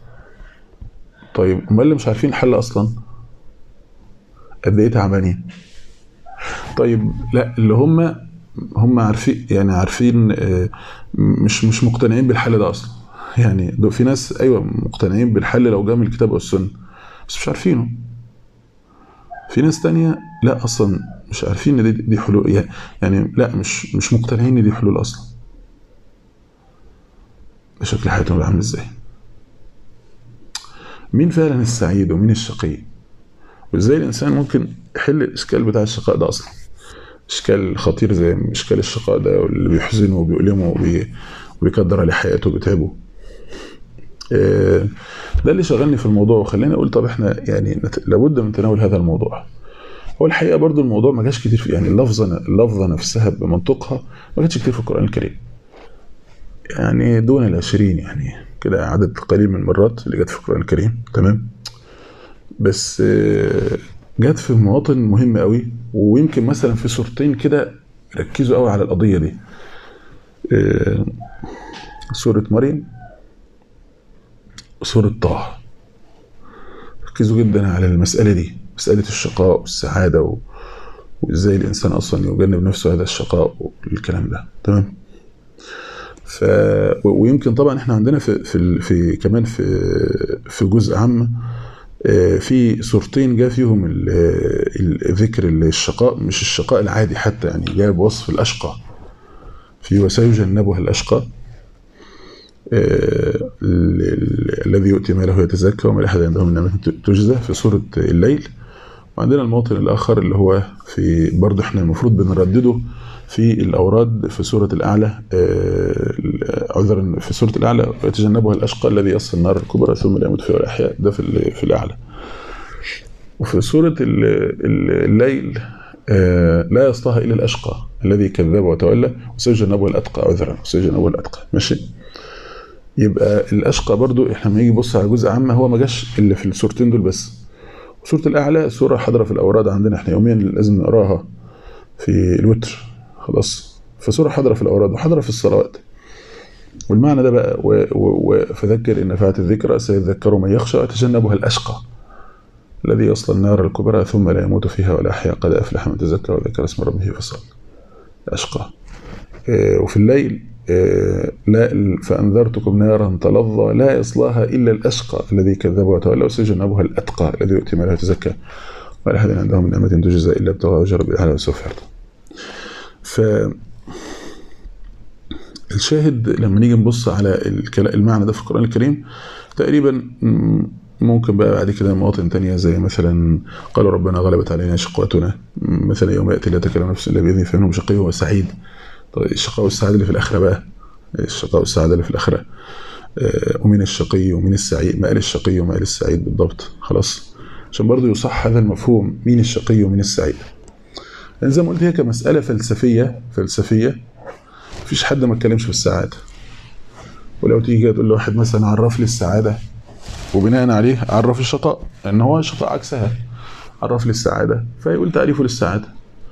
طيب امال اللي مش عارفين الحل اصلا قد ايه تعبانين طيب لا اللي هم هم عارفين يعني عارفين آه، مش مش مقتنعين بالحل ده اصلا يعني دول في ناس ايوه مقتنعين بالحل لو جاء من الكتاب والسنه بس مش عارفينه في ناس تانية لا اصلا مش عارفين ان دي, دي حلول يعني لا مش مش مقتنعين ان دي حلول اصلا ده شكل حياتهم بيبقى عامل ازاي مين فعلا السعيد ومين الشقي وازاي الانسان ممكن يحل الاشكال بتاع الشقاء ده اصلا اشكال خطير زي اشكال الشقاء ده واللي بيحزنه وبيؤلمه وبي... وبيقدر عليه حياته وبيتعبه آه، ده اللي شغلني في الموضوع وخلاني اقول طب احنا يعني نت- لابد من تناول هذا الموضوع هو الحقيقه برضو الموضوع ما جاش كتير في يعني اللفظه اللفظه نفسها بمنطقها ما جاتش كتير في القران الكريم يعني دون العشرين يعني كده عدد قليل من المرات اللي جت في القران الكريم تمام بس آه، جت في مواطن مهمه قوي ويمكن مثلا في صورتين كده ركزوا قوي على القضيه دي آه، سوره مريم وسوره طه ركزوا جدا على المساله دي مساله الشقاء والسعاده و... وازاي الانسان اصلا يجنب نفسه هذا الشقاء والكلام ده تمام ف و- ويمكن طبعا احنا عندنا في في, ال- في كمان في في جزء عام آه، في صورتين جاء فيهم ال- ال- ذكر الشقاء مش الشقاء العادي حتى يعني جاء بوصف الاشقى في وسيجنبها الاشقى آه، ال- ال- الذي يؤتي ماله يتزكى وما لاحد عنده من نعمه تجزى في سوره الليل وعندنا الموطن الاخر اللي هو في برضه احنا المفروض بنردده في الاوراد في سوره الاعلى آه، عذرا في سوره الاعلى ويتجنبها الاشقى الذي يصل النار الكبرى ثم لا يموت فيها ولا يحيا ده في ال- في الاعلى وفي سوره ال- ال- الليل آه، لا يصلها الا الاشقى الذي كذب وتولى وسيجنبها الاتقى عذرا وسيجنبها الاتقى ماشي يبقى الاشقى برضو احنا لما يجي يبص على جزء عام هو ما جاش الا في السورتين دول بس سوره الاعلى سوره حاضره في الاوراد عندنا احنا يوميا لازم نقراها في الوتر خلاص فسوره حاضره في الاوراد وحاضره في الصلوات والمعنى ده بقى و و و فذكر ان نفعت الذكرى سيذكر من يخشى ويتجنبها الاشقى الذي يصل النار الكبرى ثم لا يموت فيها ولا يحيا قد افلح من تزكى وذكر اسم ربه فصلى الاشقى آه، وفي الليل آه، لا فأنذرتكم نارا تلظى لا يصلاها إلا الأشقى الذي كذب وتولى وسيجنبها الأتقى الذي يؤتي ماله يتزكى ولا أحد عنده من نعمة تجزى إلا ابتغاء وجه ربه الأعلى وسوف يرضى ف الشاهد لما نيجي نبص على الكلا- المعنى ده في القرآن الكريم تقريبا م- ممكن بقى بعد كده مواطن تانية زي مثلا قالوا ربنا غلبت علينا شقوتنا م- مثلا يوم يأتي لا تكلم نفس إلا بإذنه فإنهم شقي وسعيد طيب الشقاء والسعادة اللي في الآخرة بقى الشقاء والسعادة اللي في الآخرة آه، ومين الشقي ومين السعيد ما قال الشقي وما قال السعيد بالضبط خلاص عشان برضو يصح هذا المفهوم مين الشقي ومين السعيد لأن زي ما قلت هي كمسألة فلسفية فلسفية مفيش حد ما اتكلمش في السعادة ولو تيجي كده تقول لواحد مثلا عرف لي السعادة وبناء عليه عرف الشقاء لأن هو الشقاء عكسها عرف لي السعادة فيقول تعريفه للسعادة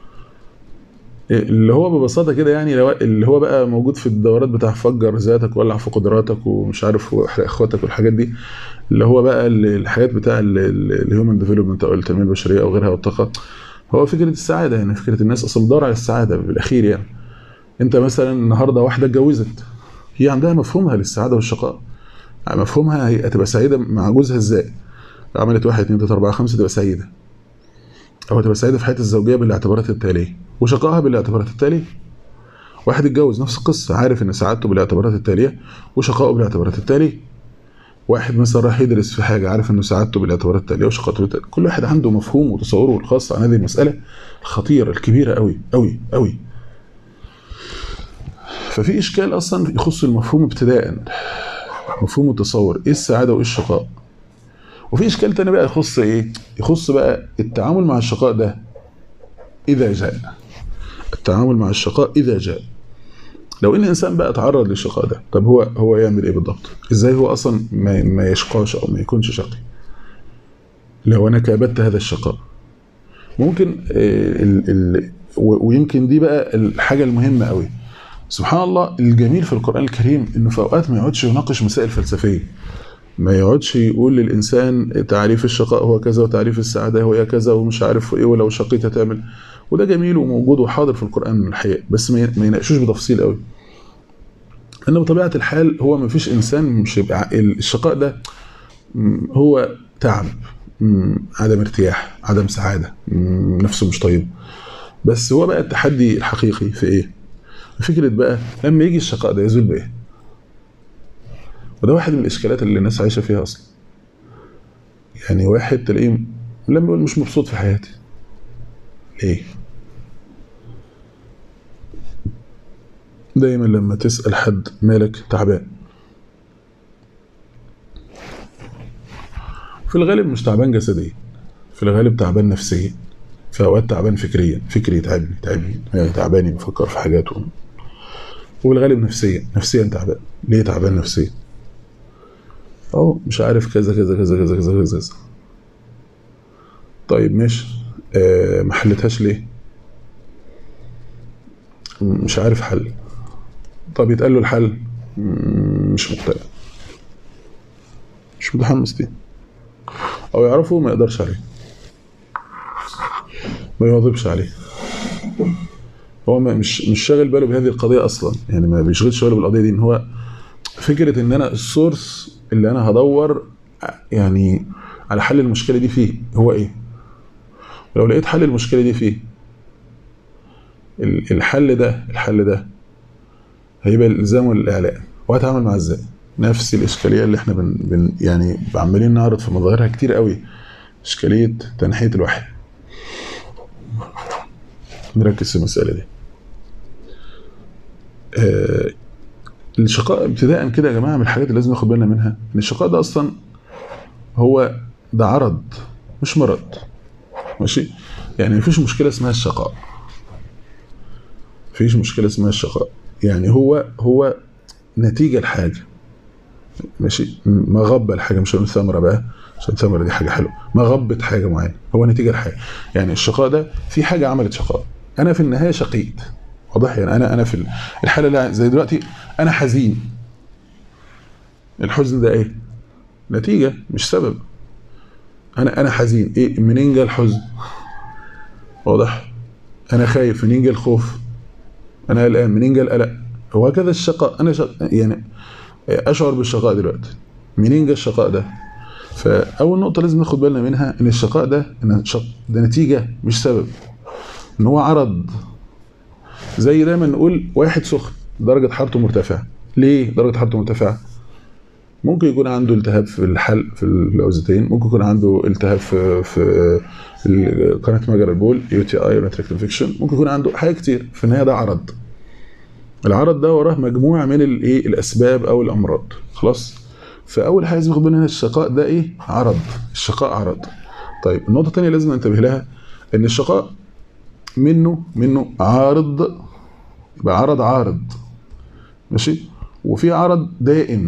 اللي هو ببساطه كده يعني لو اللي هو بقى موجود في الدورات بتاع فجر ذاتك ولع في قدراتك ومش عارف واحرق اخواتك والحاجات دي اللي هو بقى ال- الحاجات بتاع الهيومن ديفلوبمنت او التنميه البشريه او غيرها والطاقه هو فكره السعاده يعني فكره الناس اصلا بتدور على السعاده بالاخير يعني انت مثلا النهارده واحده اتجوزت هي عندها مفهومها للسعاده والشقاء مفهومها هي هتبقى سعيده مع جوزها ازاي عملت واحد اتنين تلاته اربعه خمسه تبقى سعيده او هتبقى سعيده في حياتها الزوجيه بالاعتبارات التاليه وشقائها بالاعتبارات التاليه واحد اتجوز نفس القصه عارف ان سعادته بالاعتبارات التاليه وشقائه بالاعتبارات التاليه واحد مثلا راح يدرس في حاجه عارف انه سعادته بالاعتبارات التاليه وشقائه بالتاليه كل واحد عنده مفهوم وتصوره الخاص عن هذه المساله الخطيره الكبيره قوي قوي قوي ففي اشكال اصلا يخص المفهوم ابتداء مفهوم التصور ايه السعاده وايه الشقاء وفي اشكال تاني بقى يخص ايه يخص بقى التعامل مع الشقاء ده اذا جاء التعامل مع الشقاء اذا جاء لو ان الانسان بقى تعرض للشقاء ده طب هو هو يعمل ايه بالضبط ازاي هو اصلا ما, ما يشقاش او ما يكونش شقي لو انا كابدت هذا الشقاء ممكن ال ال ويمكن دي بقى الحاجه المهمه قوي سبحان الله الجميل في القران الكريم انه في اوقات ما يقعدش يناقش مسائل فلسفيه ما يقعدش يقول للانسان تعريف الشقاء هو كذا وتعريف السعاده هو كذا ومش عارف ايه ولو شقيت هتعمل وده جميل وموجود وحاضر في القران الحقيقه بس ما يناقشوش بتفصيل قوي ان بطبيعه الحال هو ما فيش انسان مش يبقى الشقاء ده هو تعب عدم ارتياح عدم سعاده نفسه مش طيب بس هو بقى التحدي الحقيقي في ايه فكره بقى لما يجي الشقاء ده يزول بايه وده واحد من الاشكالات اللي الناس عايشه فيها اصلا يعني واحد تلاقيه لما يقول مش مبسوط في حياتي ليه دايما لما تسأل حد مالك تعبان في الغالب مش تعبان جسديا في الغالب تعبان نفسيا في اوقات تعبان فكريا فكري تعبني تعبني يعني تعباني بفكر في حاجات و... والغالب نفسيا نفسيا تعبان ليه تعبان نفسيا او مش عارف كذا كذا كذا كذا كذا كذا, كذا. طيب ماشي آه ما حلتهاش ليه مش عارف حل طب يتقال له الحل مش مقتنع مش متحمس ليه او يعرفه ما يقدرش عليه ما يواظبش عليه هو ما مش مش شاغل باله بهذه القضيه اصلا يعني ما بيشغلش باله بالقضيه دي ان هو فكره ان انا السورس اللي انا هدور يعني على حل المشكله دي فيه هو ايه ولو لقيت حل المشكله دي فيه الحل ده الحل ده هيبقى الالزام والاعلاء وهتعامل معاه ازاي نفس الاشكاليه اللي احنا بن, بن يعني عمالين نعرض في مظاهرها كتير قوي اشكاليه تنحيه الوحي نركز في المساله دي آه الشقاء ابتداء كده يا جماعه من الحاجات اللي لازم ناخد بالنا منها ان الشقاء ده اصلا هو ده عرض مش مرض ماشي يعني مفيش مشكله اسمها الشقاء مفيش مشكله اسمها الشقاء يعني هو هو نتيجه لحاجه ماشي مغبه الحاجه مش هنقول ثمره بقى عشان الثمره دي حاجه حلوه مغبه حاجه معينه هو نتيجه لحاجه يعني الشقاء ده في حاجه عملت شقاء انا في النهايه شقيت واضح يعني انا انا في الحاله اللي زي دلوقتي انا حزين الحزن ده ايه نتيجه مش سبب انا انا حزين ايه منين جه الحزن واضح انا خايف منين جه الخوف انا قلقان منين جه القلق وهكذا الشقاء انا شق... يعني اشعر بالشقاء دلوقتي منين جه الشقاء ده فاول نقطه لازم ناخد بالنا منها ان الشقاء ده ان شق... ده نتيجه مش سبب ان هو عرض زي دايما نقول واحد سخن درجه حرارته مرتفعه ليه درجه حرارته مرتفعه ممكن يكون عنده التهاب في الحلق في الاوزتين ممكن يكون عنده التهاب في في قناه مجرى البول يو تي اي ريتريكت انفكشن ممكن يكون عنده حاجات كتير في النهايه ده عرض العرض ده وراه مجموعه من الايه الاسباب او الامراض خلاص فاول حاجه لازم ناخد بالنا الشقاء ده ايه عرض الشقاء عرض طيب النقطه الثانيه لازم ننتبه لها ان الشقاء منه منه عارض يبقى عرض عارض ماشي وفي عرض دائم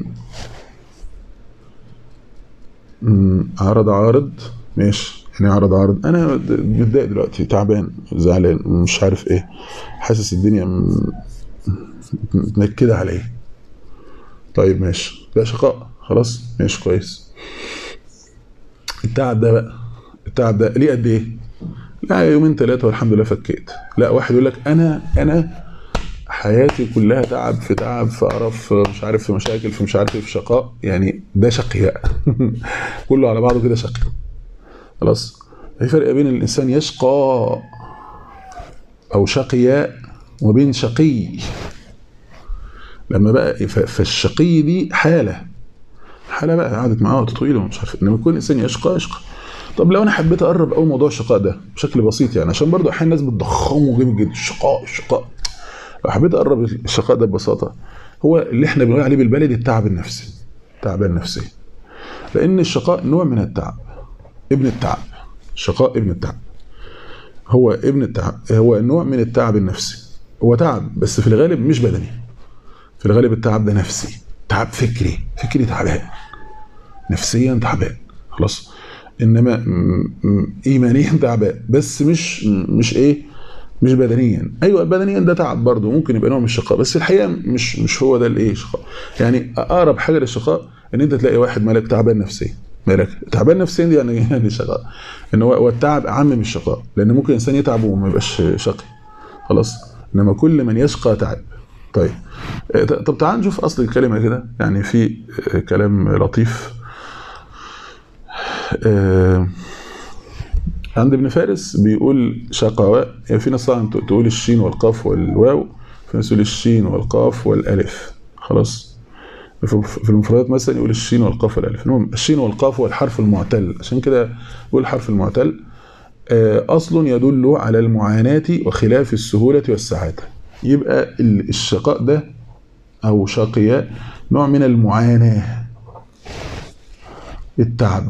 عرض عارض ماشي يعني عرض عارض انا متضايق دلوقتي تعبان زعلان مش عارف ايه حاسس الدنيا متنكده عليا طيب ماشي ده شقاء خلاص ماشي كويس التعب ده بقى التعب ده ليه قد ايه لا يومين ثلاثه والحمد لله فكيت لا واحد يقول لك انا انا حياتي كلها تعب في تعب في قرف مش عارف في مشاكل في مش عارف في شقاء يعني ده شقي بقى كله على بعضه كده شقي خلاص في فرق بين الانسان يشقى او شقياء وبين شقي لما بقى ف- فالشقي دي حاله حاله بقى قعدت معاه وقت طويل ومش عارف انما يكون الانسان يشقى يشقى طب لو انا حبيت اقرب قوي موضوع الشقاء ده بشكل بسيط يعني عشان برضو احيانا الناس بتضخمه جامد جدا الشقاء الشقاء لو حبيت اقرب الشقاء ده ببساطه هو اللي احنا بنقول عليه بالبلدي التعب النفسي التعب النفسي لان الشقاء نوع من التعب ابن التعب الشقاء ابن التعب هو ابن التعب هو نوع من التعب النفسي هو تعب بس في الغالب مش بدني في الغالب التعب ده نفسي تعب فكري فكري تعبان نفسيا تعبان خلاص انما م- م- ايمانيا تعبان بس مش مش ايه مش بدنيا ايوه بدنيا ده تعب برضه ممكن يبقى نوع من الشقاء بس الحقيقه مش مش هو ده الايه شقاء يعني اقرب حاجه للشقاء ان انت تلاقي واحد مالك تعبان نفسيا مالك تعبان نفسيا دي يعني يعني شقاء ان هو هو التعب اعم من الشقاء لان ممكن انسان يتعب وما يبقاش شقي خلاص انما كل من يشقى تعب طيب آه، طب تعال نشوف اصل الكلمه كده يعني في آه، كلام لطيف آه، عند ابن فارس بيقول شقواء يعني في ناس طبعا تقول الشين والقاف والواو في ناس تقول الشين والقاف والالف خلاص في في المفردات مثلا يقول الشين والقاف والالف المهم الشين والقاف هو الحرف المعتل عشان كده يقول الحرف المعتل آه، اصل يدل على المعاناة وخلاف السهولة والسعادة يبقى ال- الشقاء ده او شقياء نوع من المعاناة التعب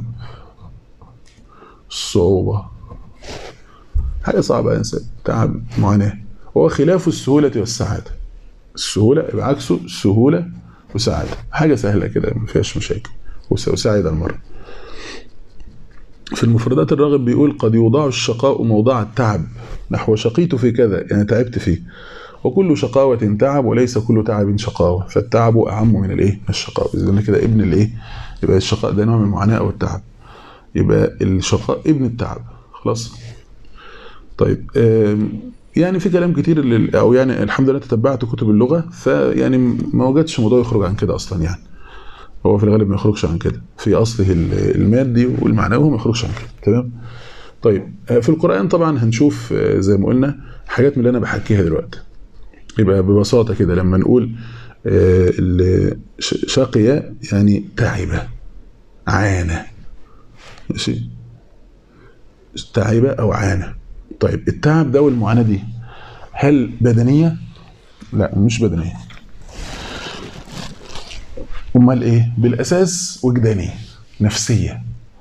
الصعوبة حاجة صعبة يا إنسان تعب معاناة هو خلاف السهولة والسعادة السهولة يبقى عكسه السهولة وسعادة حاجة سهلة كده ما فيهاش مشاكل وس- وسعيد المرء في المفردات الراغب بيقول قد يوضع الشقاء موضع التعب نحو شقيت في كذا يعني تعبت فيه وكل شقاوة تعب وليس كل تعب شقاوة فالتعب أعم من الإيه؟ من الشقاوة إذا كده ابن الإيه؟ يبقى الشقاء ده نوع من المعاناة أو التعب يبقى الشقاء ابن التعب خلاص طيب آم، يعني في كلام كتير لل- او يعني الحمد لله تتبعت كتب اللغه فيعني ما وجدتش موضوع يخرج عن كده اصلا يعني هو في الغالب ما يخرجش عن كده في اصله ال- المادي والمعنوي ما يخرجش عن كده تمام طيب آه، في القران طبعا هنشوف آه، زي ما قلنا حاجات من اللي انا بحكيها دلوقتي يبقى ببساطه كده لما نقول آه، ال- ش- شقي يعني تعب عانى ماشي تعب او عانى طيب التعب ده والمعاناه دي هل بدنيه لا مش بدنيه امال ايه بالاساس وجدانيه نفسيه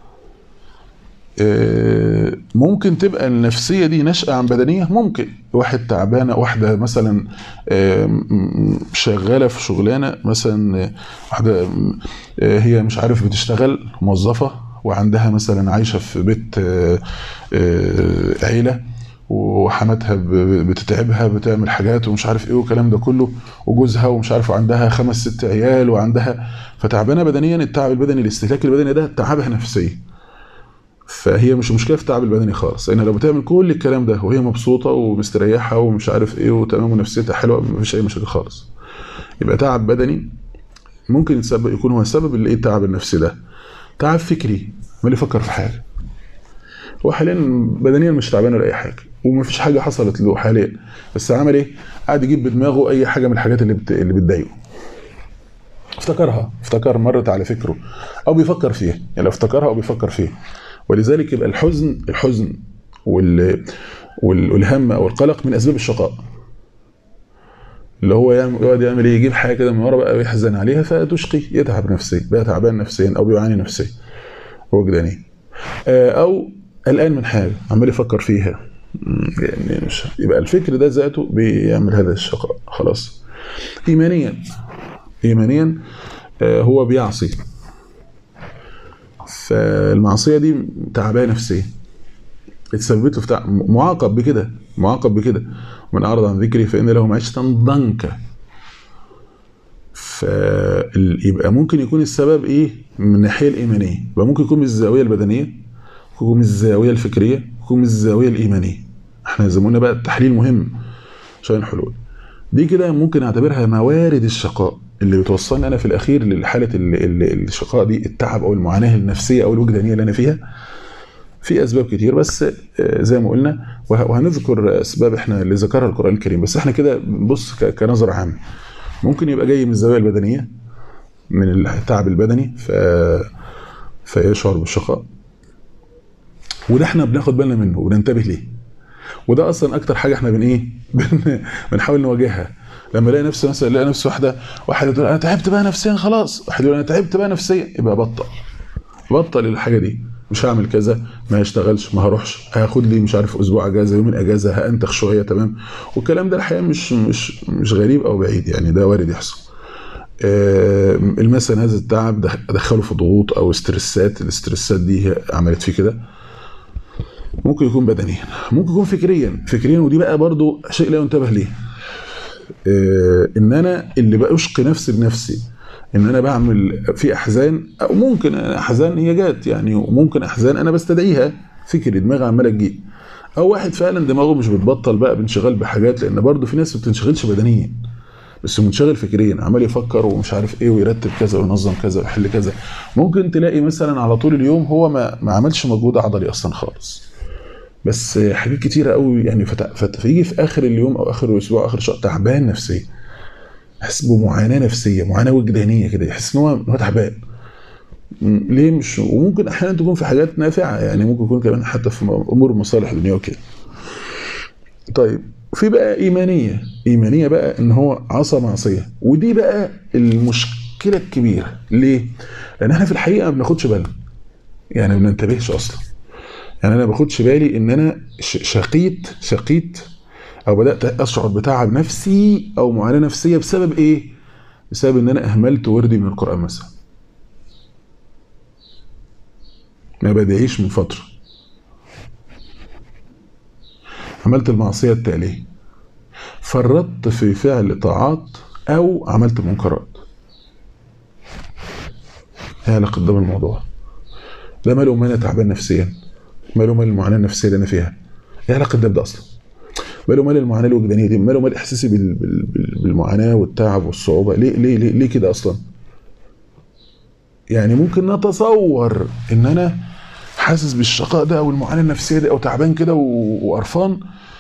آه، ممكن تبقى النفسية دي نشأة عن بدنية ممكن واحد تعبانة واحدة مثلا آه، م- شغالة في شغلانة مثلا آه، واحدة آه، هي مش عارف بتشتغل موظفة وعندها مثلا عايشة في بيت آه، آه، عيلة وحماتها ب- ب- بتتعبها بتعمل حاجات ومش عارف ايه والكلام ده كله وجوزها ومش عارف وعندها خمس ست عيال وعندها فتعبانه بدنيا التعب البدني الاستهلاك البدني ده تعبها نفسيا فهي مش مشكله في التعب البدني خالص لان لو بتعمل كل الكلام ده وهي مبسوطه ومستريحه ومش عارف ايه وتمام ونفسيتها حلوه مفيش اي مشاكل خالص يبقى تعب بدني ممكن يتسبب يكون هو السبب اللي ايه التعب النفسي ده تعب فكري عمال يفكر في حاجه هو حاليا بدنيا مش تعبان ولا اي حاجه ومفيش حاجه حصلت له حاليا بس عمل ايه قاعد يجيب بدماغه اي حاجه من الحاجات اللي بت... اللي بتضايقه افتكرها افتكر مرت على فكره او بيفكر فيها يعني لو افتكرها او بيفكر فيها ولذلك يبقى الحزن الحزن وال... وال... والهم او القلق من اسباب الشقاء اللي هو يعمل يقعد يعمل ايه يجيب حاجه كده من ورا بقى ويحزن عليها فتشقي يتعب نفسيا بقى تعبان نفسيا او بيعاني نفسيا وجدانيا آه، او قلقان من حاجه عمال يفكر فيها مم، يعني مش يبقى الفكر ده ذاته بيعمل هذا الشقاء خلاص ايمانيا ايمانيا آه، هو بيعصي فالمعصيه دي تعبانه نفسيا اتسببت له في تع- معاقب بكده معاقب بكده ومن اعرض عن ذكري فان له معيشه ضنكا فيبقى ممكن يكون السبب ايه من الناحيه الايمانيه يبقى ممكن يكون من الزاويه البدنيه ممكن يكون من الزاويه الفكريه ممكن يكون من الزاويه الايمانيه احنا زي ما قلنا بقى التحليل مهم عشان الحلول دي كده ممكن اعتبرها موارد الشقاء اللي بتوصلني انا في الاخير لحاله ال- ال- الشقاء دي التعب او المعاناه النفسيه او الوجدانيه اللي انا فيها في اسباب كتير بس آه، زي ما قلنا وه- وهنذكر اسباب احنا اللي ذكرها القران الكريم بس احنا كده بنبص ك- كنظره عامه ممكن يبقى جاي من الزاويه البدنيه من التعب البدني ف فيشعر بالشقاء وده احنا بناخد بالنا منه وبننتبه ليه وده اصلا اكتر حاجه احنا بن ايه بن بنحاول نواجهها لما الاقي نفسي مثلا الاقي نفسي واحده واحده تقول انا تعبت بقى نفسيا خلاص واحد يقول انا تعبت بقى نفسيا يبقى بطل بطل الحاجه دي مش هعمل كذا ما هشتغلش ما هروحش هاخد لي مش عارف اسبوع اجازه يومين اجازه هانتخ شويه تمام والكلام ده الحقيقه مش مش مش غريب او بعيد يعني ده وارد يحصل آه، المثل هذا التعب دخ- دخله في ضغوط او استرسات الاسترسات دي هي عملت فيه كده ممكن يكون بدنيا ممكن يكون فكريا فكريا ودي بقى برضو شيء لا ينتبه ليه آه، ان انا اللي بشقي نفسي بنفسي ان انا بعمل في احزان او ممكن احزان هي جات يعني وممكن احزان انا بستدعيها فكري دماغي عماله تجيب او واحد فعلا دماغه مش بتبطل بقى بانشغال بحاجات لان برضو في ناس ما بتنشغلش بدنيا بس منشغل فكريا عمال يفكر ومش عارف ايه ويرتب كذا وينظم كذا ويحل كذا ممكن تلاقي مثلا على طول اليوم هو ما ما عملش مجهود عضلي اصلا خالص بس حاجات كتيره قوي يعني فت- فت- فيجي في اخر اليوم او اخر الاسبوع او اخر الشهر تعبان نفسيا يحس بمعاناه نفسيه معاناه وجدانيه كده يحس ان هو إن هو تعبان م- ليه مش وممكن احيانا تكون في حاجات نافعه يعني ممكن يكون كمان حتى في امور مصالح الدنيا وكده طيب في بقى ايمانيه ايمانيه بقى ان هو عصى معصيه ودي بقى المشكله الكبيره ليه لان احنا في الحقيقه ما بناخدش بالنا يعني ما بننتبهش اصلا يعني انا ما باخدش بالي ان انا ش- شقيت شقيت او بدات اشعر بتعب نفسي او معاناه نفسيه بسبب ايه بسبب ان انا اهملت وردي من القران مثلا ما بدعيش من فتره عملت المعصيه التاليه فرطت في فعل طاعات او عملت منكرات ايه علاقه ده بالموضوع ده ماله ما انا تعبان نفسيا ماله مال المعاناه النفسيه اللي انا فيها ايه علاقه ده بده اصلا ماله مال المعاناه الوجدانيه دي ماله مال احساسي بال- بال- بال- بالمعاناه والتعب والصعوبه ليه ليه ليه, ليه كده اصلا يعني ممكن نتصور ان انا حاسس بالشقاء ده او المعاناه النفسيه دي او تعبان كده و- وقرفان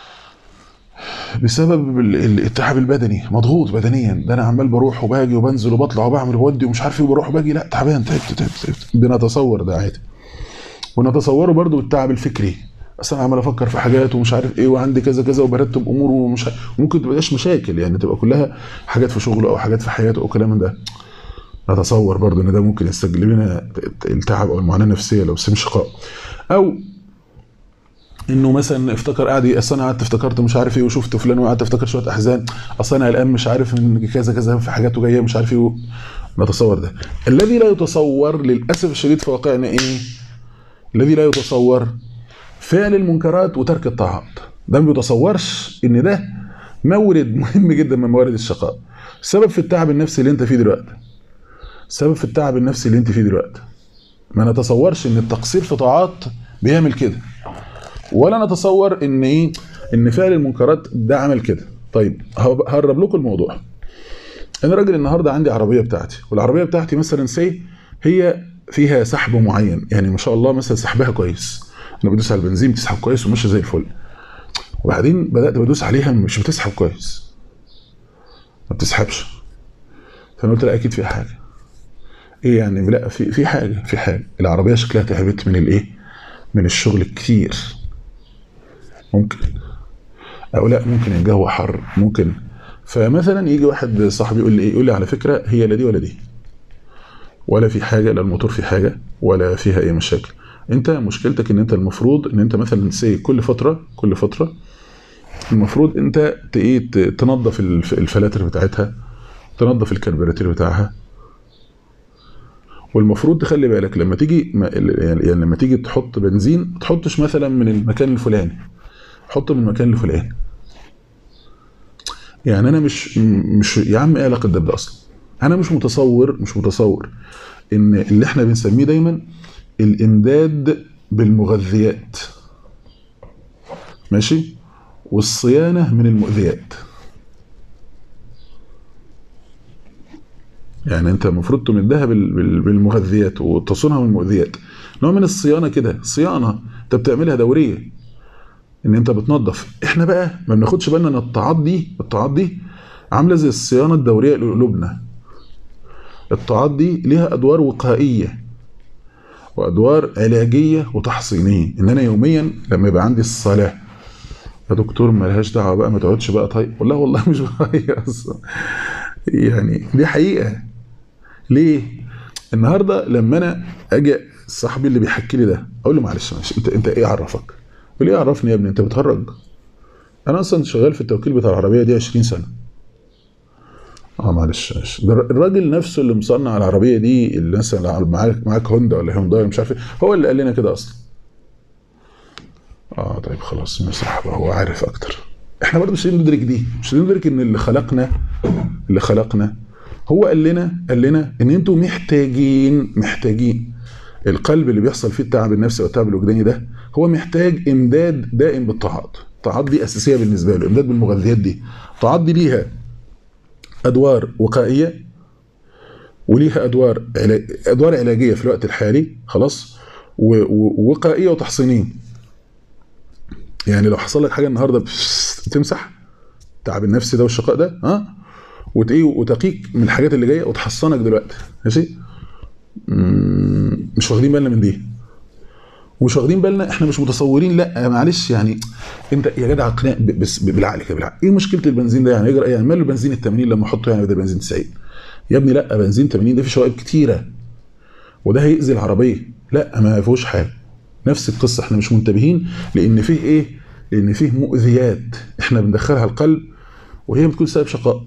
بسبب ال- ال- التعب البدني مضغوط بدنيا ده انا عمال بروح وباجي وبنزل وبطلع وبعمل وبودي ومش عارف ايه وبروح وباجي لا تعبان تعبت تعبت تعبت بنتصور ده عادي ونتصوره برضو بالتعب الفكري اصل انا عمال افكر في حاجات ومش عارف ايه وعندي كذا كذا وبرتب امور ومش ع- ممكن تبقاش مشاكل يعني تبقى كلها حاجات في شغله او حاجات في حياته او كلام من ده نتصور برضو ان ده ممكن يستجلب لنا التعب او المعاناه النفسيه لو سم شقاء او انه مثلا افتكر قاعد اصل انا قعدت افتكرت مش عارف ايه وشفت فلان وقعدت افتكر شويه احزان اصل انا قلقان مش عارف ان كذا كذا في حاجات وجايه مش عارف ايه و- نتصور ده الذي لا يتصور للاسف الشديد في واقعنا ايه الذي لا يتصور فعل المنكرات وترك الطاعات ده ما بيتصورش ان ده مورد مهم جدا من موارد الشقاء السبب في التعب النفسي اللي انت فيه دلوقتي السبب في التعب النفسي اللي انت فيه دلوقتي ما نتصورش ان التقصير في طاعات بيعمل كده ولا نتصور ان ايه ان فعل المنكرات ده عمل كده طيب هب- هقرب لكم الموضوع انا راجل النهارده عندي عربيه بتاعتي والعربيه بتاعتي مثلا سي هي فيها سحب معين يعني ما شاء الله مثلا سحبها كويس انا بدوس على البنزين بتسحب كويس وماشيه زي الفل وبعدين بدات بدوس عليها مش بتسحب كويس ما بتسحبش فانا قلت لا اكيد في حاجه ايه يعني لا في في حاجه في حاجه العربيه شكلها تعبت من الايه من الشغل كتير ممكن او لا ممكن الجو حر ممكن فمثلا يجي واحد صاحبي يقول لي ايه يقول لي على فكره هي لا دي ولا دي ولا في حاجه لا الموتور في حاجه ولا فيها اي مشاكل انت مشكلتك ان انت المفروض ان انت مثلا سي كل فتره كل فتره المفروض انت ت- ايه ت- تنظف الف- الفلاتر بتاعتها تنظف الكربيراتير بتاعها والمفروض تخلي بالك لما تيجي ما- يعني يعني لما تيجي تحط بنزين ما تحطش مثلا من المكان الفلاني حط من المكان الفلاني يعني انا مش مش يا عم ايه علاقه ده بده اصلا انا مش متصور مش متصور ان اللي احنا بنسميه دايما الامداد بالمغذيات ماشي والصيانه من المؤذيات يعني انت المفروض تمدها بال- بال- بالمغذيات وتصونها من المؤذيات نوع من الصيانه كده صيانه انت بتعملها دوريه ان انت بتنظف احنا بقى ما بناخدش بالنا ان الطاعات دي الطاعات دي عامله زي الصيانه الدوريه لقلوبنا الطاعات دي ليها ادوار وقائيه وادوار علاجيه وتحصينيه ان انا يوميا لما يبقى عندي الصلاه يا دكتور ملهاش دعوه بقى ما تقعدش بقى طيب والله والله مش بغير اصلا يعني دي حقيقه ليه النهارده لما انا اجي صاحبي اللي بيحكي لي ده اقول له معلش معلش انت انت ايه عرفك يقول لي ايه عرفني يا ابني انت بتهرج انا اصلا شغال في التوكيل بتاع العربيه دي 20 سنه اه معلش معلش ده الراجل نفسه اللي مصنع العربيه دي اللي مثلا معاك معاك هوندا ولا هونداي ولا مش عارف ايه هو اللي قال لنا كده اصلا اه طيب خلاص مسرح بقى هو عارف اكتر احنا برضه مش قادرين ندرك دي مش قادرين ندرك ان اللي خلقنا اللي خلقنا هو قال لنا قال لنا ان انتوا محتاجين محتاجين القلب اللي بيحصل فيه التعب النفسي والتعب الوجداني ده هو محتاج امداد دائم بالطاعات الطاعات دي اساسيه بالنسبه له امداد بالمغذيات دي الطاعات دي ليها ادوار وقائيه وليها ادوار علاج... ادوار علاجيه في الوقت الحالي خلاص و... و... ووقائيه وتحصينيه يعني لو حصل لك حاجه النهارده تمسح التعب النفسي ده والشقاء ده ها وتقيه وتقيك من الحاجات اللي جايه وتحصنك دلوقتي ماشي مم، مش واخدين بالنا من دي ومش واخدين بالنا احنا مش متصورين لا معلش يعني انت يا جدع اقنع ب- بس بالعقل كده بالعقل ايه مشكله البنزين ده يعني يجرى يعني ماله البنزين ال 80 لما احطه يعني بدل بنزين 90 يا ابني لا بنزين 80 ده فيه شوائب كتيره وده هيأذي العربيه لا ما فيهوش حاجه نفس القصه احنا مش منتبهين لان فيه ايه لان فيه مؤذيات احنا بندخلها القلب وهي بتكون سبب شقاء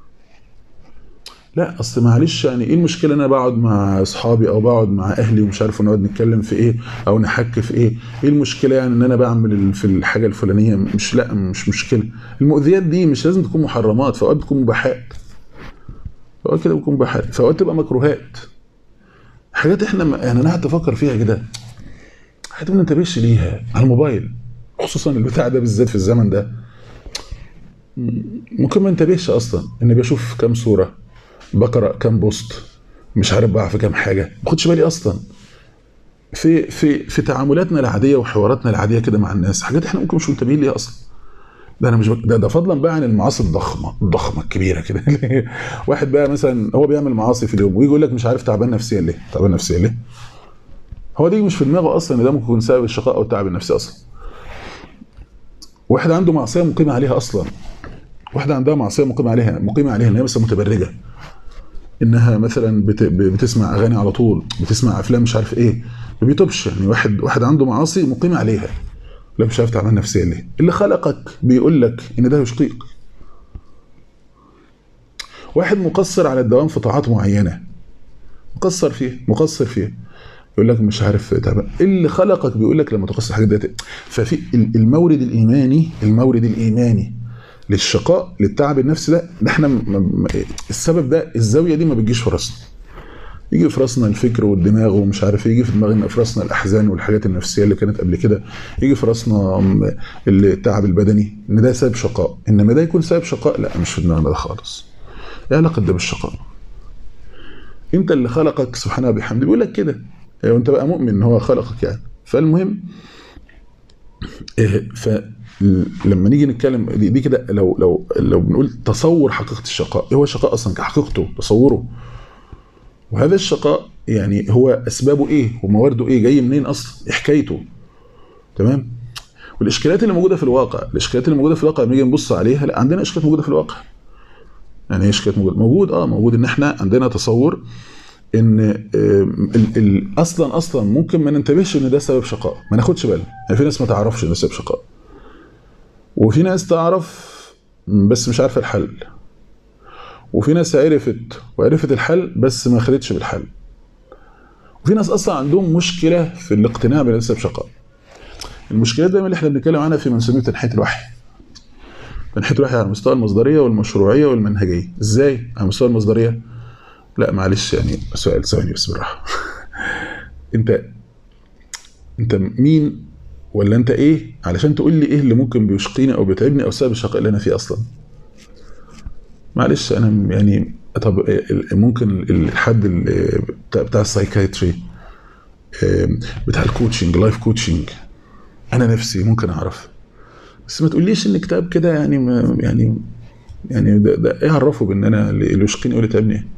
لا اصل معلش يعني ايه المشكله ان انا بقعد مع اصحابي او بقعد مع اهلي ومش عارف نقعد نتكلم في ايه او نحكي في ايه ايه المشكله يعني ان انا بعمل ال- في الحاجه الفلانيه مش لا مش مشكله المؤذيات دي مش لازم تكون محرمات في اوقات بتكون مباحات في اوقات كده بتكون مباحات في اوقات تبقى مكروهات حاجات احنا ما- يعني انا قعدت افكر فيها كده حاجات ما ننتبهش ليها على الموبايل خصوصا البتاع ده بالذات في الزمن ده ممكن ما انتبهش اصلا اني بشوف كام صوره بقرا كام بوست مش عارف بقى في كام حاجه ما باخدش بالي اصلا في في في تعاملاتنا العاديه وحواراتنا العاديه كده مع الناس حاجات احنا ممكن مش منتبهين ليها اصلا ده انا مش بك... ده ده فضلا بقى عن المعاصي الضخمه الضخمه الكبيره كده واحد بقى مثلا هو بيعمل معاصي في اليوم ويجي يقول لك مش عارف تعبان نفسيا ليه تعبان نفسيا ليه هو دي مش في دماغه اصلا ان ده ممكن يكون سبب الشقاء او التعب النفسي اصلا واحد عنده معصيه مقيم عليها اصلا واحده عندها معصيه مقيم عليها مقيمه عليها ان هي مثلا متبرجه انها مثلا بت... بتسمع اغاني على طول بتسمع افلام مش عارف ايه ما بيتوبش يعني واحد واحد عنده معاصي مقيم عليها لا مش عارف تعبان نفسيا ليه اللي خلقك بيقول لك ان ده يشقيك واحد مقصر على الدوام في طاعات معينه مقصر فيها مقصر فيها يقول لك مش عارف تعبان اللي خلقك بيقول لك لما تقصر الحاجات دي ففي المورد الايماني المورد الايماني للشقاء للتعب النفسي ده ده احنا م... م... السبب ده الزاويه دي ما بتجيش في راسنا يجي في راسنا الفكر والدماغ ومش عارف ايه يجي في دماغنا في راسنا الاحزان والحاجات النفسيه اللي كانت قبل كده يجي في راسنا التعب البدني ان ده سبب شقاء انما ده يكون سبب شقاء لا مش في دماغنا ده خالص ايه علاقه ده بالشقاء انت اللي خلقك سبحانه وبحمده بيقول لك كده وانت بقى مؤمن ان هو خلقك يعني فالمهم إيه فلما نيجي نتكلم دي, دي كده لو لو لو بنقول تصور حقيقه الشقاء ايه هو الشقاء اصلا كحقيقته تصوره وهذا الشقاء يعني هو اسبابه ايه وموارده ايه جاي منين اصلا ايه حكايته تمام والاشكالات اللي موجوده في الواقع الاشكالات اللي موجوده في الواقع لما نيجي نبص عليها لا عندنا اشكالات موجوده في الواقع يعني ايه اشكالات موجوده موجود اه موجود ان احنا عندنا تصور ان ال ال اصلا اصلا ممكن ما ننتبهش ان ده سبب شقاء ما ناخدش بالنا يعني في ناس ما تعرفش ان ده سبب شقاء وفي ناس تعرف بس مش عارفه الحل وفي ناس عرفت وعرفت الحل بس ما خدتش بالحل وفي ناس اصلا عندهم مشكله في الاقتناع بان ده سبب شقاء المشكلات دايما اللي احنا بنتكلم عنها في منسوبيه تنحيه الوحي تنحيه الوحي على مستوى المصدريه والمشروعيه والمنهجيه ازاي على مستوى المصدريه لا معلش يعني سؤال ثواني بس بالراحه انت انت مين ولا انت ايه علشان تقول لي ايه اللي ممكن بيشقيني او بيتعبني او سبب الشقاء اللي انا فيه اصلا معلش انا يعني طب ال- ممكن ال- الحد ال- بتاع, بتاع السايكايتري آم، بتاع الكوتشنج لايف كوتشنج انا نفسي ممكن اعرف بس ما تقوليش ان كتاب كده يعني ما يعني يعني ده, ده ايه عرفه بان انا اللي يشقيني يقول تعبني ايه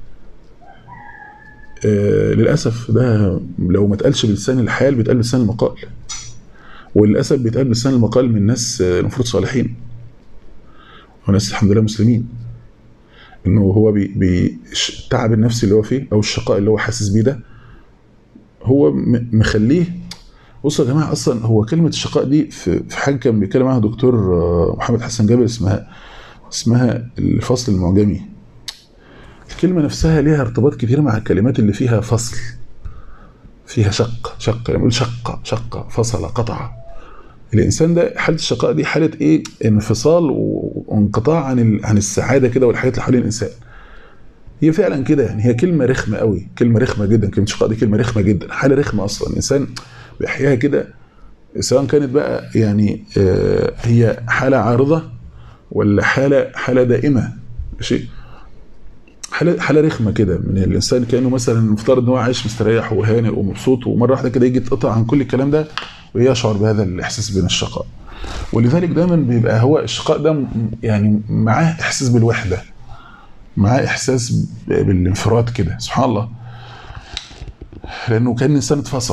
آه للاسف ده لو ما اتقالش بلسان الحال بيتقال بلسان المقال وللاسف بيتقال بلسان المقال من ناس آه، المفروض صالحين وناس الحمد لله مسلمين انه هو بي بي الش- التعب النفسي اللي هو فيه او الشقاء اللي هو حاسس بيه ده هو م- مخليه بصوا يا جماعه اصلا هو كلمه الشقاء دي في في حاجه كان بيتكلم عنها دكتور آه، محمد حسن جابر اسمها اسمها الفصل المعجمي الكلمه نفسها ليها ارتباط كتير مع الكلمات اللي فيها فصل فيها شق شق لما يقول شق شق فصل قطع الانسان ده حاله الشقاء دي حاله ايه انفصال و- وانقطاع عن ال- عن السعاده كده والحاجات اللي حوالين الانسان هي فعلا كده يعني هي كلمه رخمه قوي كلمه رخمه جدا كلمه شقاء دي كلمه رخمه جدا حاله رخمه اصلا الانسان بيحياها كده سواء كانت بقى يعني آه، هي حاله عارضه ولا حاله حاله دائمه ماشي حاله حاله رخمه كده من الانسان كانه مثلا المفترض ان هو عايش مستريح وهانئ ومبسوط ومره واحده كده يجي يتقطع عن كل الكلام ده ويشعر بهذا الاحساس من الشقاء ولذلك دايما بيبقى هو الشقاء ده م- يعني معاه احساس بالوحده معاه احساس ب- بالانفراد كده سبحان الله لانه كان الانسان اتفصل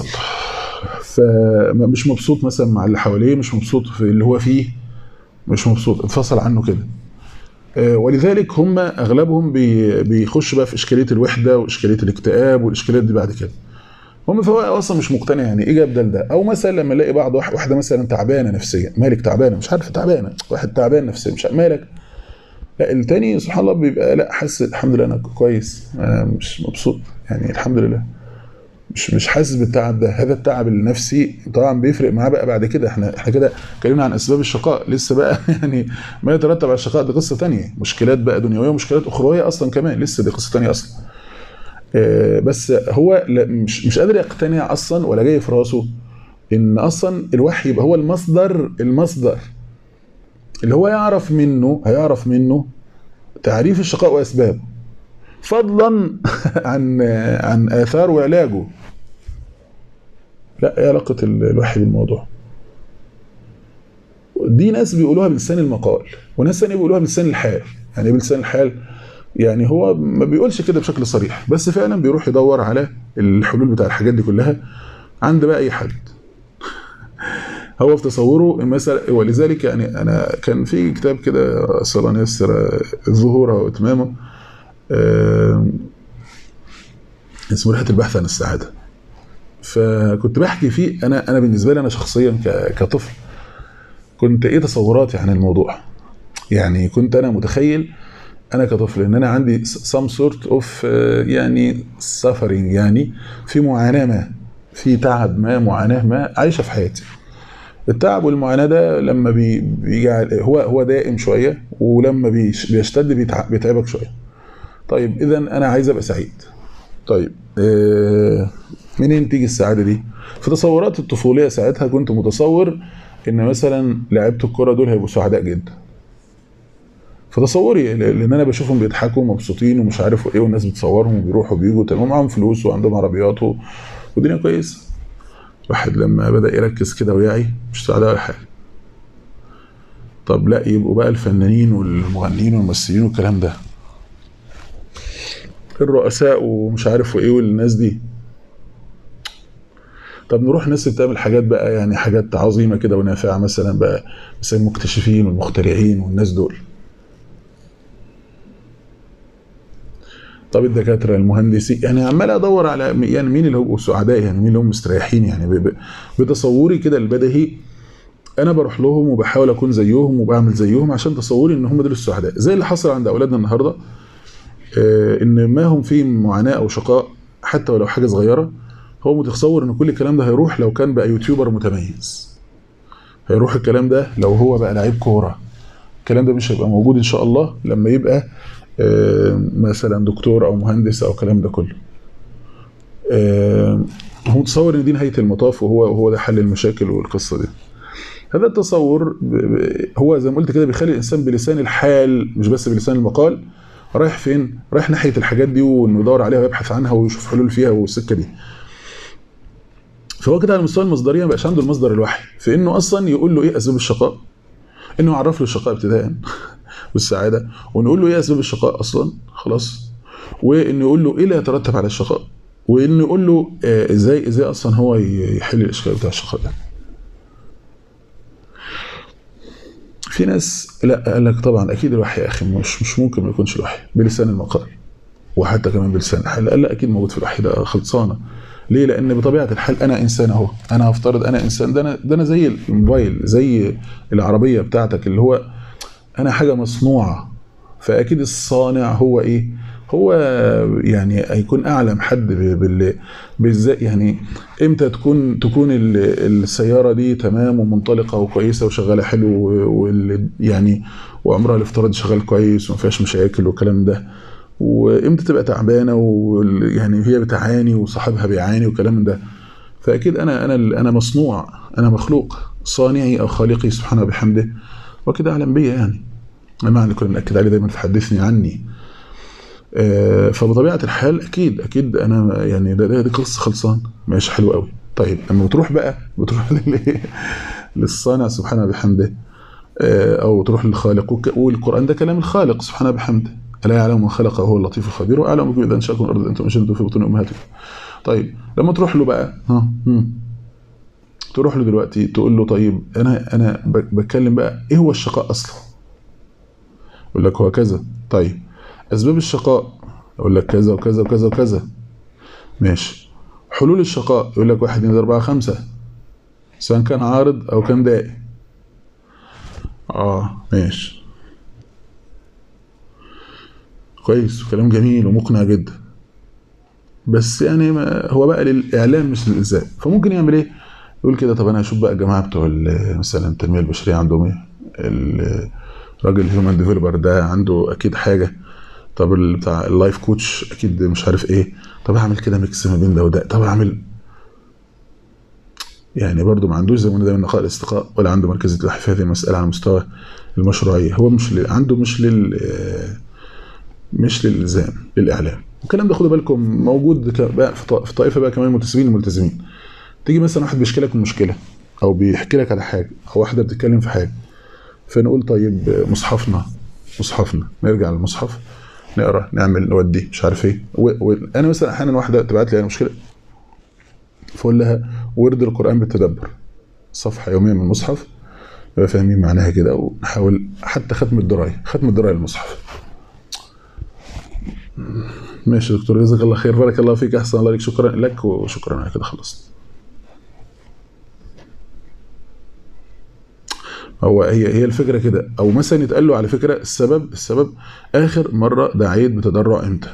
فمش مبسوط مثلا مع اللي حواليه مش مبسوط في اللي هو فيه مش مبسوط اتفصل عنه كده آه، ولذلك هم اغلبهم بي- بيخش بقى في اشكاليه الوحده واشكاليه الاكتئاب والاشكاليات دي بعد كده هم فهو اصلا مش مقتنع يعني ايه جاب ده لده او مثلا لما الاقي بعض واحد- واحده مثلا تعبانه نفسيا مالك تعبانه مش عارف تعبانه واحد تعبان نفسيا مش عارف مالك لا التاني سبحان الله بيبقى لا حاسس الحمد لله انا كويس انا مش مبسوط يعني الحمد لله مش مش حاسس بالتعب ده هذا التعب النفسي طبعا بيفرق معاه بقى بعد كده احنا احنا كده اتكلمنا عن اسباب الشقاء لسه بقى يعني ما يترتب على الشقاء دي قصه تانية مشكلات بقى دنيويه ومشكلات اخرويه اصلا كمان لسه دي قصه تانية اصلا آه، بس هو لا- مش مش قادر يقتنع اصلا ولا جاي في راسه ان اصلا الوحي يبقى هو المصدر المصدر اللي هو يعرف منه هيعرف منه تعريف الشقاء واسبابه فضلا عن عن اثار وعلاجه لا ايه علاقه ال- الوحي بالموضوع دي ناس بيقولوها بلسان المقال وناس ثانيه بيقولوها بلسان الحال يعني إيه بلسان الحال يعني هو ما بيقولش كده بشكل صريح بس فعلا بيروح يدور على الحلول بتاع الحاجات دي كلها عند بقى اي حد هو في تصوره المسألة ولذلك يعني أنا كان في كتاب كده أسأل الله ييسر ظهوره وإتمامه آه، اسمه رحلة البحث عن السعادة فكنت بحكي فيه أنا أنا بالنسبة لي أنا شخصيا ك- كطفل كنت إيه تصوراتي عن الموضوع يعني كنت أنا متخيل أنا كطفل إن أنا عندي some sort of آه، يعني suffering يعني في معاناة ما في تعب ما معاناة ما عايشة في حياتي التعب والمعاناه ده لما بي- بيجي على- هو هو دائم شويه ولما بيش- بيشتد بيتع- بيتعبك شويه. طيب اذا انا عايز ابقى سعيد. طيب آه، منين تيجي السعاده دي؟ في تصورات الطفوليه ساعتها كنت متصور ان مثلا لعيبه الكوره دول هيبقوا سعداء جدا. في تصوري ل- لان انا بشوفهم بيضحكوا ومبسوطين ومش عارف ايه والناس بتصورهم وبيروحوا وبيجوا تمام معاهم فلوس وعندهم عربيات و- والدنيا كويسه. واحد لما بدأ يركز كده ويعي مش سعداء ولا حاجة طب لا يبقوا بقى الفنانين والمغنيين والممثلين والكلام ده الرؤساء ومش عارف وايه والناس دي طب نروح ناس اللي بتعمل حاجات بقى يعني حاجات عظيمة كده ونافعة مثلا بقى مثلا المكتشفين والمخترعين والناس دول طب الدكاترة المهندسين يعني عمال ادور على يعني مين اللي هيبقوا سعداء يعني مين اللي هم مستريحين يعني ب- ب- بتصوري كده البدهي انا بروح لهم وبحاول اكون زيهم وبعمل زيهم عشان تصوري ان هم دول السعداء زي اللي حصل عند اولادنا النهارده آه، ان ما هم فيه معاناه او شقاء حتى ولو حاجه صغيره هو متصور ان كل الكلام ده هيروح لو كان بقى يوتيوبر متميز هيروح الكلام ده لو هو بقى لعيب كوره الكلام ده مش هيبقى موجود ان شاء الله لما يبقى آه، مثلا دكتور او مهندس او الكلام ده كله آه، هو متصور ان دي نهايه المطاف وهو هو ده حل المشاكل والقصه دي هذا التصور ب- ب- هو زي ما قلت كده بيخلي الانسان بلسان الحال مش بس بلسان المقال رايح فين رايح ناحيه الحاجات دي وانه يدور عليها ويبحث عنها ويشوف حلول فيها والسكه دي فهو كده على مستوى المصدريه ما بقاش عنده المصدر الوحي في انه اصلا يقول له ايه اسباب الشقاء انه يعرف له الشقاء ابتداء والسعاده ونقول له ايه اسباب الشقاء اصلا خلاص وانه يقول له ايه اللي يترتب على الشقاء وانه يقول له آه، ازاي ازاي اصلا هو ي- يحل الاشكال بتاع الشقاء ده في ناس لا قال لك طبعا اكيد الوحي يا اخي مش مش ممكن ما يكونش الوحي بلسان المقال وحتى كمان بلسان الحال قال لا اكيد موجود في الوحي ده خلصانه ليه لان بطبيعه الحال انا انسان اهو انا هفترض انا انسان ده انا ده انا زي الموبايل زي العربيه بتاعتك اللي هو انا حاجه مصنوعه فاكيد الصانع هو ايه هو يعني هيكون اعلم حد ب- بال بالذات يعني امتى تكون تكون ال- السياره دي تمام ومنطلقه وكويسه وشغاله حلو وال يعني وعمرها الافتراضي شغال كويس وما فيهاش مشاكل والكلام ده وامتى تبقى تعبانه ويعني هي بتعاني وصاحبها بيعاني والكلام من ده فاكيد انا انا انا مصنوع انا مخلوق صانعي او خالقي سبحانه وبحمده وكده اعلم بيا يعني المعنى اللي كنا بناكد عليه دايما في حدثني عني آه، فبطبيعه الحال اكيد اكيد انا يعني ده ده دي قصه خلصان ماشي حلو قوي طيب اما بتروح بقى بتروح لل- للصانع سبحانه وبحمده آه، او تروح للخالق وك- والقران ده كلام الخالق سبحانه وبحمده الا يعلم من خلق وهو اللطيف الخبير واعلم بكم اذا انشاكم من الارض انتم انشاتم في بطون امهاتكم طيب لما تروح له بقى ها هم. تروح له دلوقتي تقول له طيب انا انا ب- بتكلم بقى ايه هو الشقاء اصلا يقول لك هو كذا طيب اسباب الشقاء يقول لك كذا وكذا وكذا وكذا ماشي حلول الشقاء يقول لك واحد اثنين اربعه خمسه سواء كان عارض او كان دائم اه ماشي كويس وكلام جميل ومقنع جدا بس يعني ما هو بقى للاعلام مش للالزام فممكن يعمل ايه يقول كده طب انا هشوف بقى الجماعه بتوع ال- مثلا التنميه البشريه عندهم ايه ال- الراجل الهيومن ديفلوبر ده عنده اكيد حاجه طب ال- بتاع اللايف كوتش اكيد مش عارف ايه طب اعمل كده ميكس ما بين ده وده طب اعمل يعني برضو ما عندوش زي ما قلنا دايما نقاء الاستقاء ولا عنده مركز الوحي في هذه المساله على مستوى المشروعيه هو مش ل... عنده مش لل مش للالزام للاعلام والكلام ده خدوا بالكم موجود ك- بقى في ط- في طائفه بقى كمان الملتزمين الملتزمين تيجي مثلا واحد بيشكي لك من مشكله او بيحكي لك على حاجه او واحده بتتكلم في حاجه فنقول طيب مصحفنا مصحفنا نرجع للمصحف نقرا نعمل نودي مش عارف ايه وانا مثلا احيانا واحده تبعت لي انا مشكله فاقول لها ورد القران بالتدبر صفحه يوميه من المصحف نبقى فاهمين معناها كده ونحاول حتى ختم الدرايه ختم الدرايه للمصحف ماشي يا دكتور جزاك الله خير بارك الله فيك احسن الله عليك شكرا لك وشكرا على كده خلصت هو هي هي الفكره كده او مثلا يتقال له على فكره السبب السبب اخر مره دعيت بتضرع امتى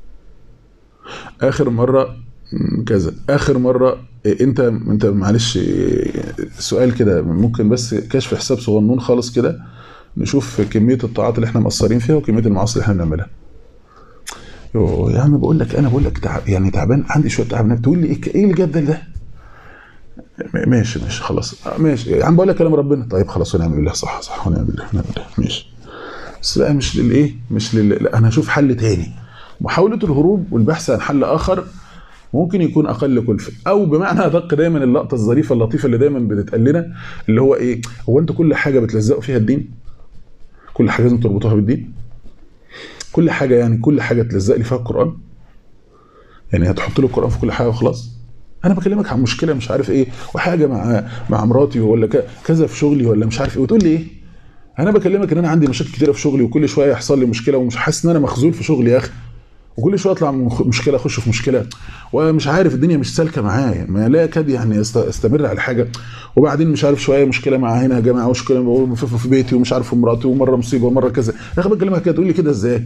اخر مره م، كذا اخر مره إيه، انت انت معلش إيه، سؤال كده ممكن بس كشف حساب صغنون خالص كده نشوف كميه الطاعات اللي احنا مقصرين فيها وكميه المعاصي اللي احنا بنعملها يوه يا عم بقول لك انا بقول لك تعب يعني تعبان عندي شويه تعب نفسي. تقول لي ايه ايه الجدل ده م- ماشي ماشي خلاص آه، ماشي يا عم بقول لك كلام ربنا طيب خلاص ونعم بالله صح صح ونعم بالله ونعم بالله ماشي بس بقى مش للايه مش لل لا انا هشوف حل تاني محاوله الهروب والبحث عن حل اخر ممكن يكون اقل كلفه او بمعنى ادق دايما اللقطه الظريفه اللطيفه اللي دايما بتتقال لنا اللي هو ايه هو انتوا كل حاجه بتلزقوا فيها الدين كل حاجه لازم تربطوها بالدين كل حاجه يعني كل حاجه تلزق لي فيها القران يعني هتحط له القران في كل حاجه وخلاص انا بكلمك عن مشكله مش عارف ايه وحاجه مع مع مراتي ولا ك- كذا في شغلي ولا مش عارف ايه وتقول لي ايه انا بكلمك ان انا عندي مشاكل كتيره في شغلي وكل شويه يحصل لي مشكله ومش حاسس ان انا مخذول في شغلي يا اخي وكل شويه اطلع من مخ- مشكله اخش في مشكله ومش عارف الدنيا مش سالكه معايا ما لا يكاد يعني يست- استمر على حاجه وبعدين مش عارف شويه مشكله مع هنا يا جماعه مشكله في, في بيتي ومش عارف في مراتي ومره مصيبه ومره كذا يا اخي بكلمك كده تقول لي كده ازاي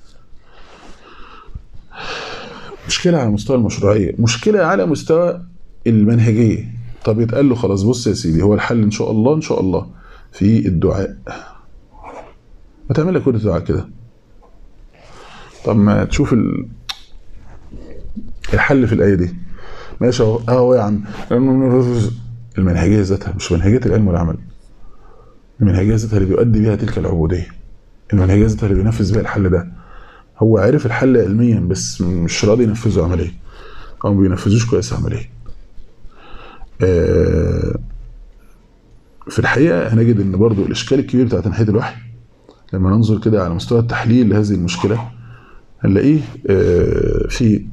مشكله على مستوى المشروعيه مشكله على مستوى المنهجيه طب يتقال له خلاص بص يا سيدي هو الحل ان شاء الله ان شاء الله في الدعاء ما تعمل لك كل دعاء كده طب ما تشوف ال... الحل في الايه دي ماشي اهو اهو يا عم المنهجيه ذاتها مش منهجيه العلم والعمل المنهجيه ذاتها اللي بيؤدي بها تلك العبوديه المنهجيه ذاتها اللي بينفذ بها الحل ده هو عرف الحل علميا بس مش راضي ينفذه عمليا او ما بينفذوش كويس عمليا آه، في الحقيقه هنجد ان برضو الاشكال الكبير بتاع تنحيه الوحي لما ننظر كده على مستوى التحليل لهذه المشكله هنلاقيه آه، في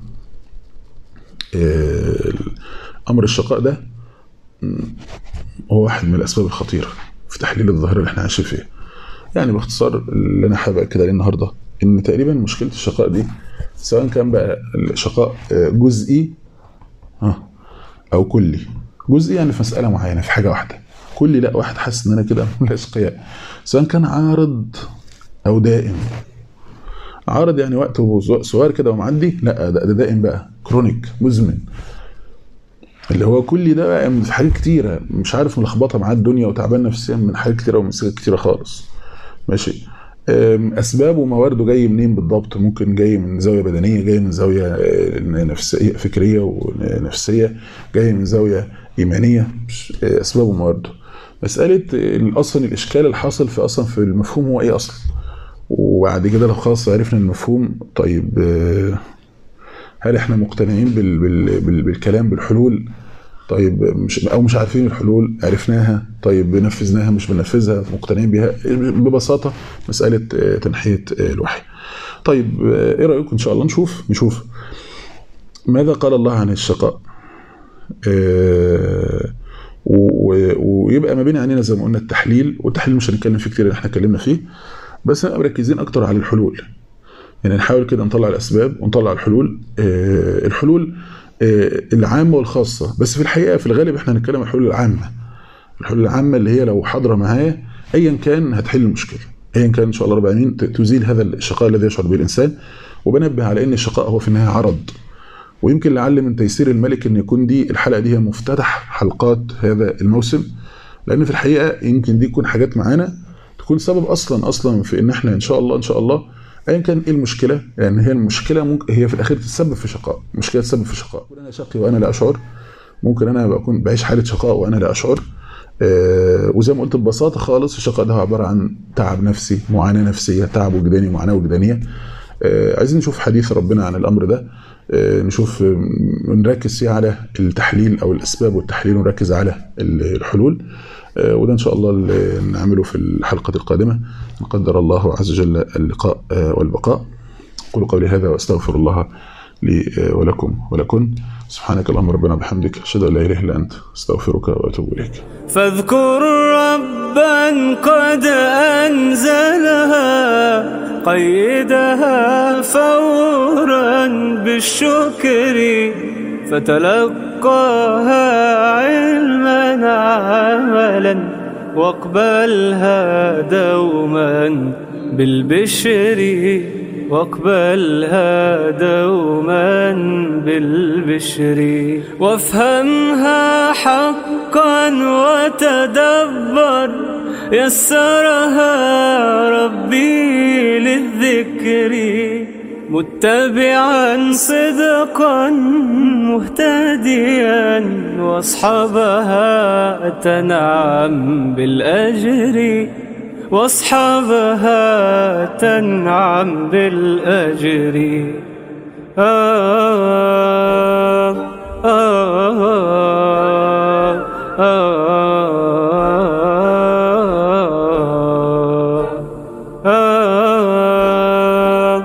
آه، امر الشقاء ده م، هو واحد من الاسباب الخطيره في تحليل الظاهره اللي احنا عايشين فيها يعني باختصار اللي انا حابب كده عليه النهارده ان تقريبا مشكله الشقاء دي سواء كان بقى الشقاء آه، جزئي ها او كلي جزئي يعني في مساله معينه في حاجه واحده كلي لا واحد حاسس ان انا كده من الاشقياء سواء كان عارض او دائم عارض يعني وقت صغير كده ومعدي لا ده, ده دائم بقى كرونيك مزمن اللي هو كل ده بقى من حاجات كتيره مش عارف ملخبطه معاه الدنيا وتعبان نفسيا من حاجات كتيره ومن سكات كتيره خالص ماشي أم، اسبابه وموارده جاي منين بالضبط ممكن جاي من زاويه بدنيه جاي من زاويه آه، نفسيه فكريه ونفسيه جاي من زاويه ايمانيه مش- آه، اسبابه وموارده مساله آه، اصلا الاشكال الحاصل في اصلا في المفهوم هو ايه اصلا وبعد كده لو خلاص عرفنا المفهوم طيب آه، هل احنا مقتنعين بال بال بال بالكلام بالحلول طيب مش او مش عارفين الحلول عرفناها طيب نفذناها مش بننفذها مقتنعين بيها ببساطه مساله آه، تنحيه آه، الوحي طيب آه، ايه رايكم ان شاء الله نشوف نشوف ماذا قال الله عن الشقاء آه، و- ويبقى ما بين عينينا زي ما قلنا التحليل والتحليل مش هنتكلم فيه كتير لأن احنا اتكلمنا فيه بس نبقى مركزين اكتر على الحلول يعني نحاول كده نطلع الاسباب ونطلع الحلول آه، الحلول آه، العامه والخاصه بس في الحقيقه في الغالب احنا هنتكلم عن الحلول العامه الحلول العامه اللي هي لو حاضره معايا ايا كان هتحل المشكله ايا كان ان شاء الله رب العالمين ت- تزيل هذا الشقاء الذي يشعر به الانسان وبنبه على ان الشقاء هو في النهايه عرض ويمكن لعل من تيسير الملك ان يكون دي الحلقه دي هي مفتتح حلقات هذا الموسم لان في الحقيقه يمكن دي تكون حاجات معانا تكون سبب اصلا اصلا في ان احنا ان شاء الله ان شاء الله ايا كان ايه المشكله لان هي المشكله ممكن هي في الاخير تتسبب في شقاء المشكله تسبب في شقاء ممكن انا شقي وانا لا اشعر ممكن انا بكون بعيش حاله شقاء وانا لا اشعر آه وزي ما قلت ببساطه خالص الشقاء ده عباره عن تعب نفسي معاناه نفسيه تعب وجداني معاناه وجدانيه آه عايزين نشوف حديث ربنا عن الامر ده آه نشوف آه، نركز فيه على التحليل او الاسباب والتحليل ونركز على الحلول آه، وده ان شاء الله اللي نعمله في الحلقه القادمه إن قدر الله عز وجل اللقاء آه، والبقاء قولوا قولي هذا واستغفر الله لي آه، ولكم ولكن سبحانك اللهم ربنا بحمدك اشهد ان لا اله الا انت استغفرك واتوب اليك فاذكر ربا قد أنزلها قيدها فورا بالشكر فتلقاها علما عملا واقبلها دوما بالبشر واقبلها دوما بالبشر وافهمها حقا وتدبر يسرها ربي للذكر متبعا صدقا مهتديا واصحابها تنعم بالاجر واصحابها تنعم بالاجر آه آه آه آه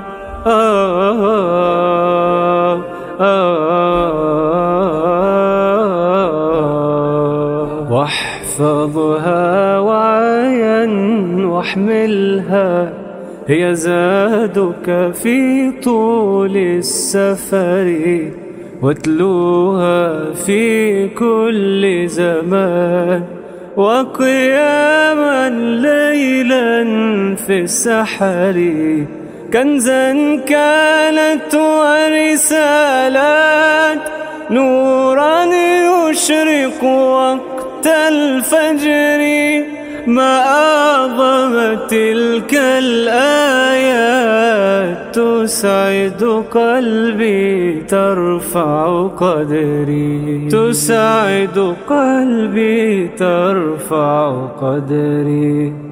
آه آه واحفظها وعيا واحملها هي زادك في طول السفر واتلوها في كل زمان وقياما ليلا في السحر كنزا كانت ورسالات نورا يشرق وقت الفجر ما أعظم تلك الآيات تسعد قلبي ترفع قدري تسعد قلبي ترفع قدري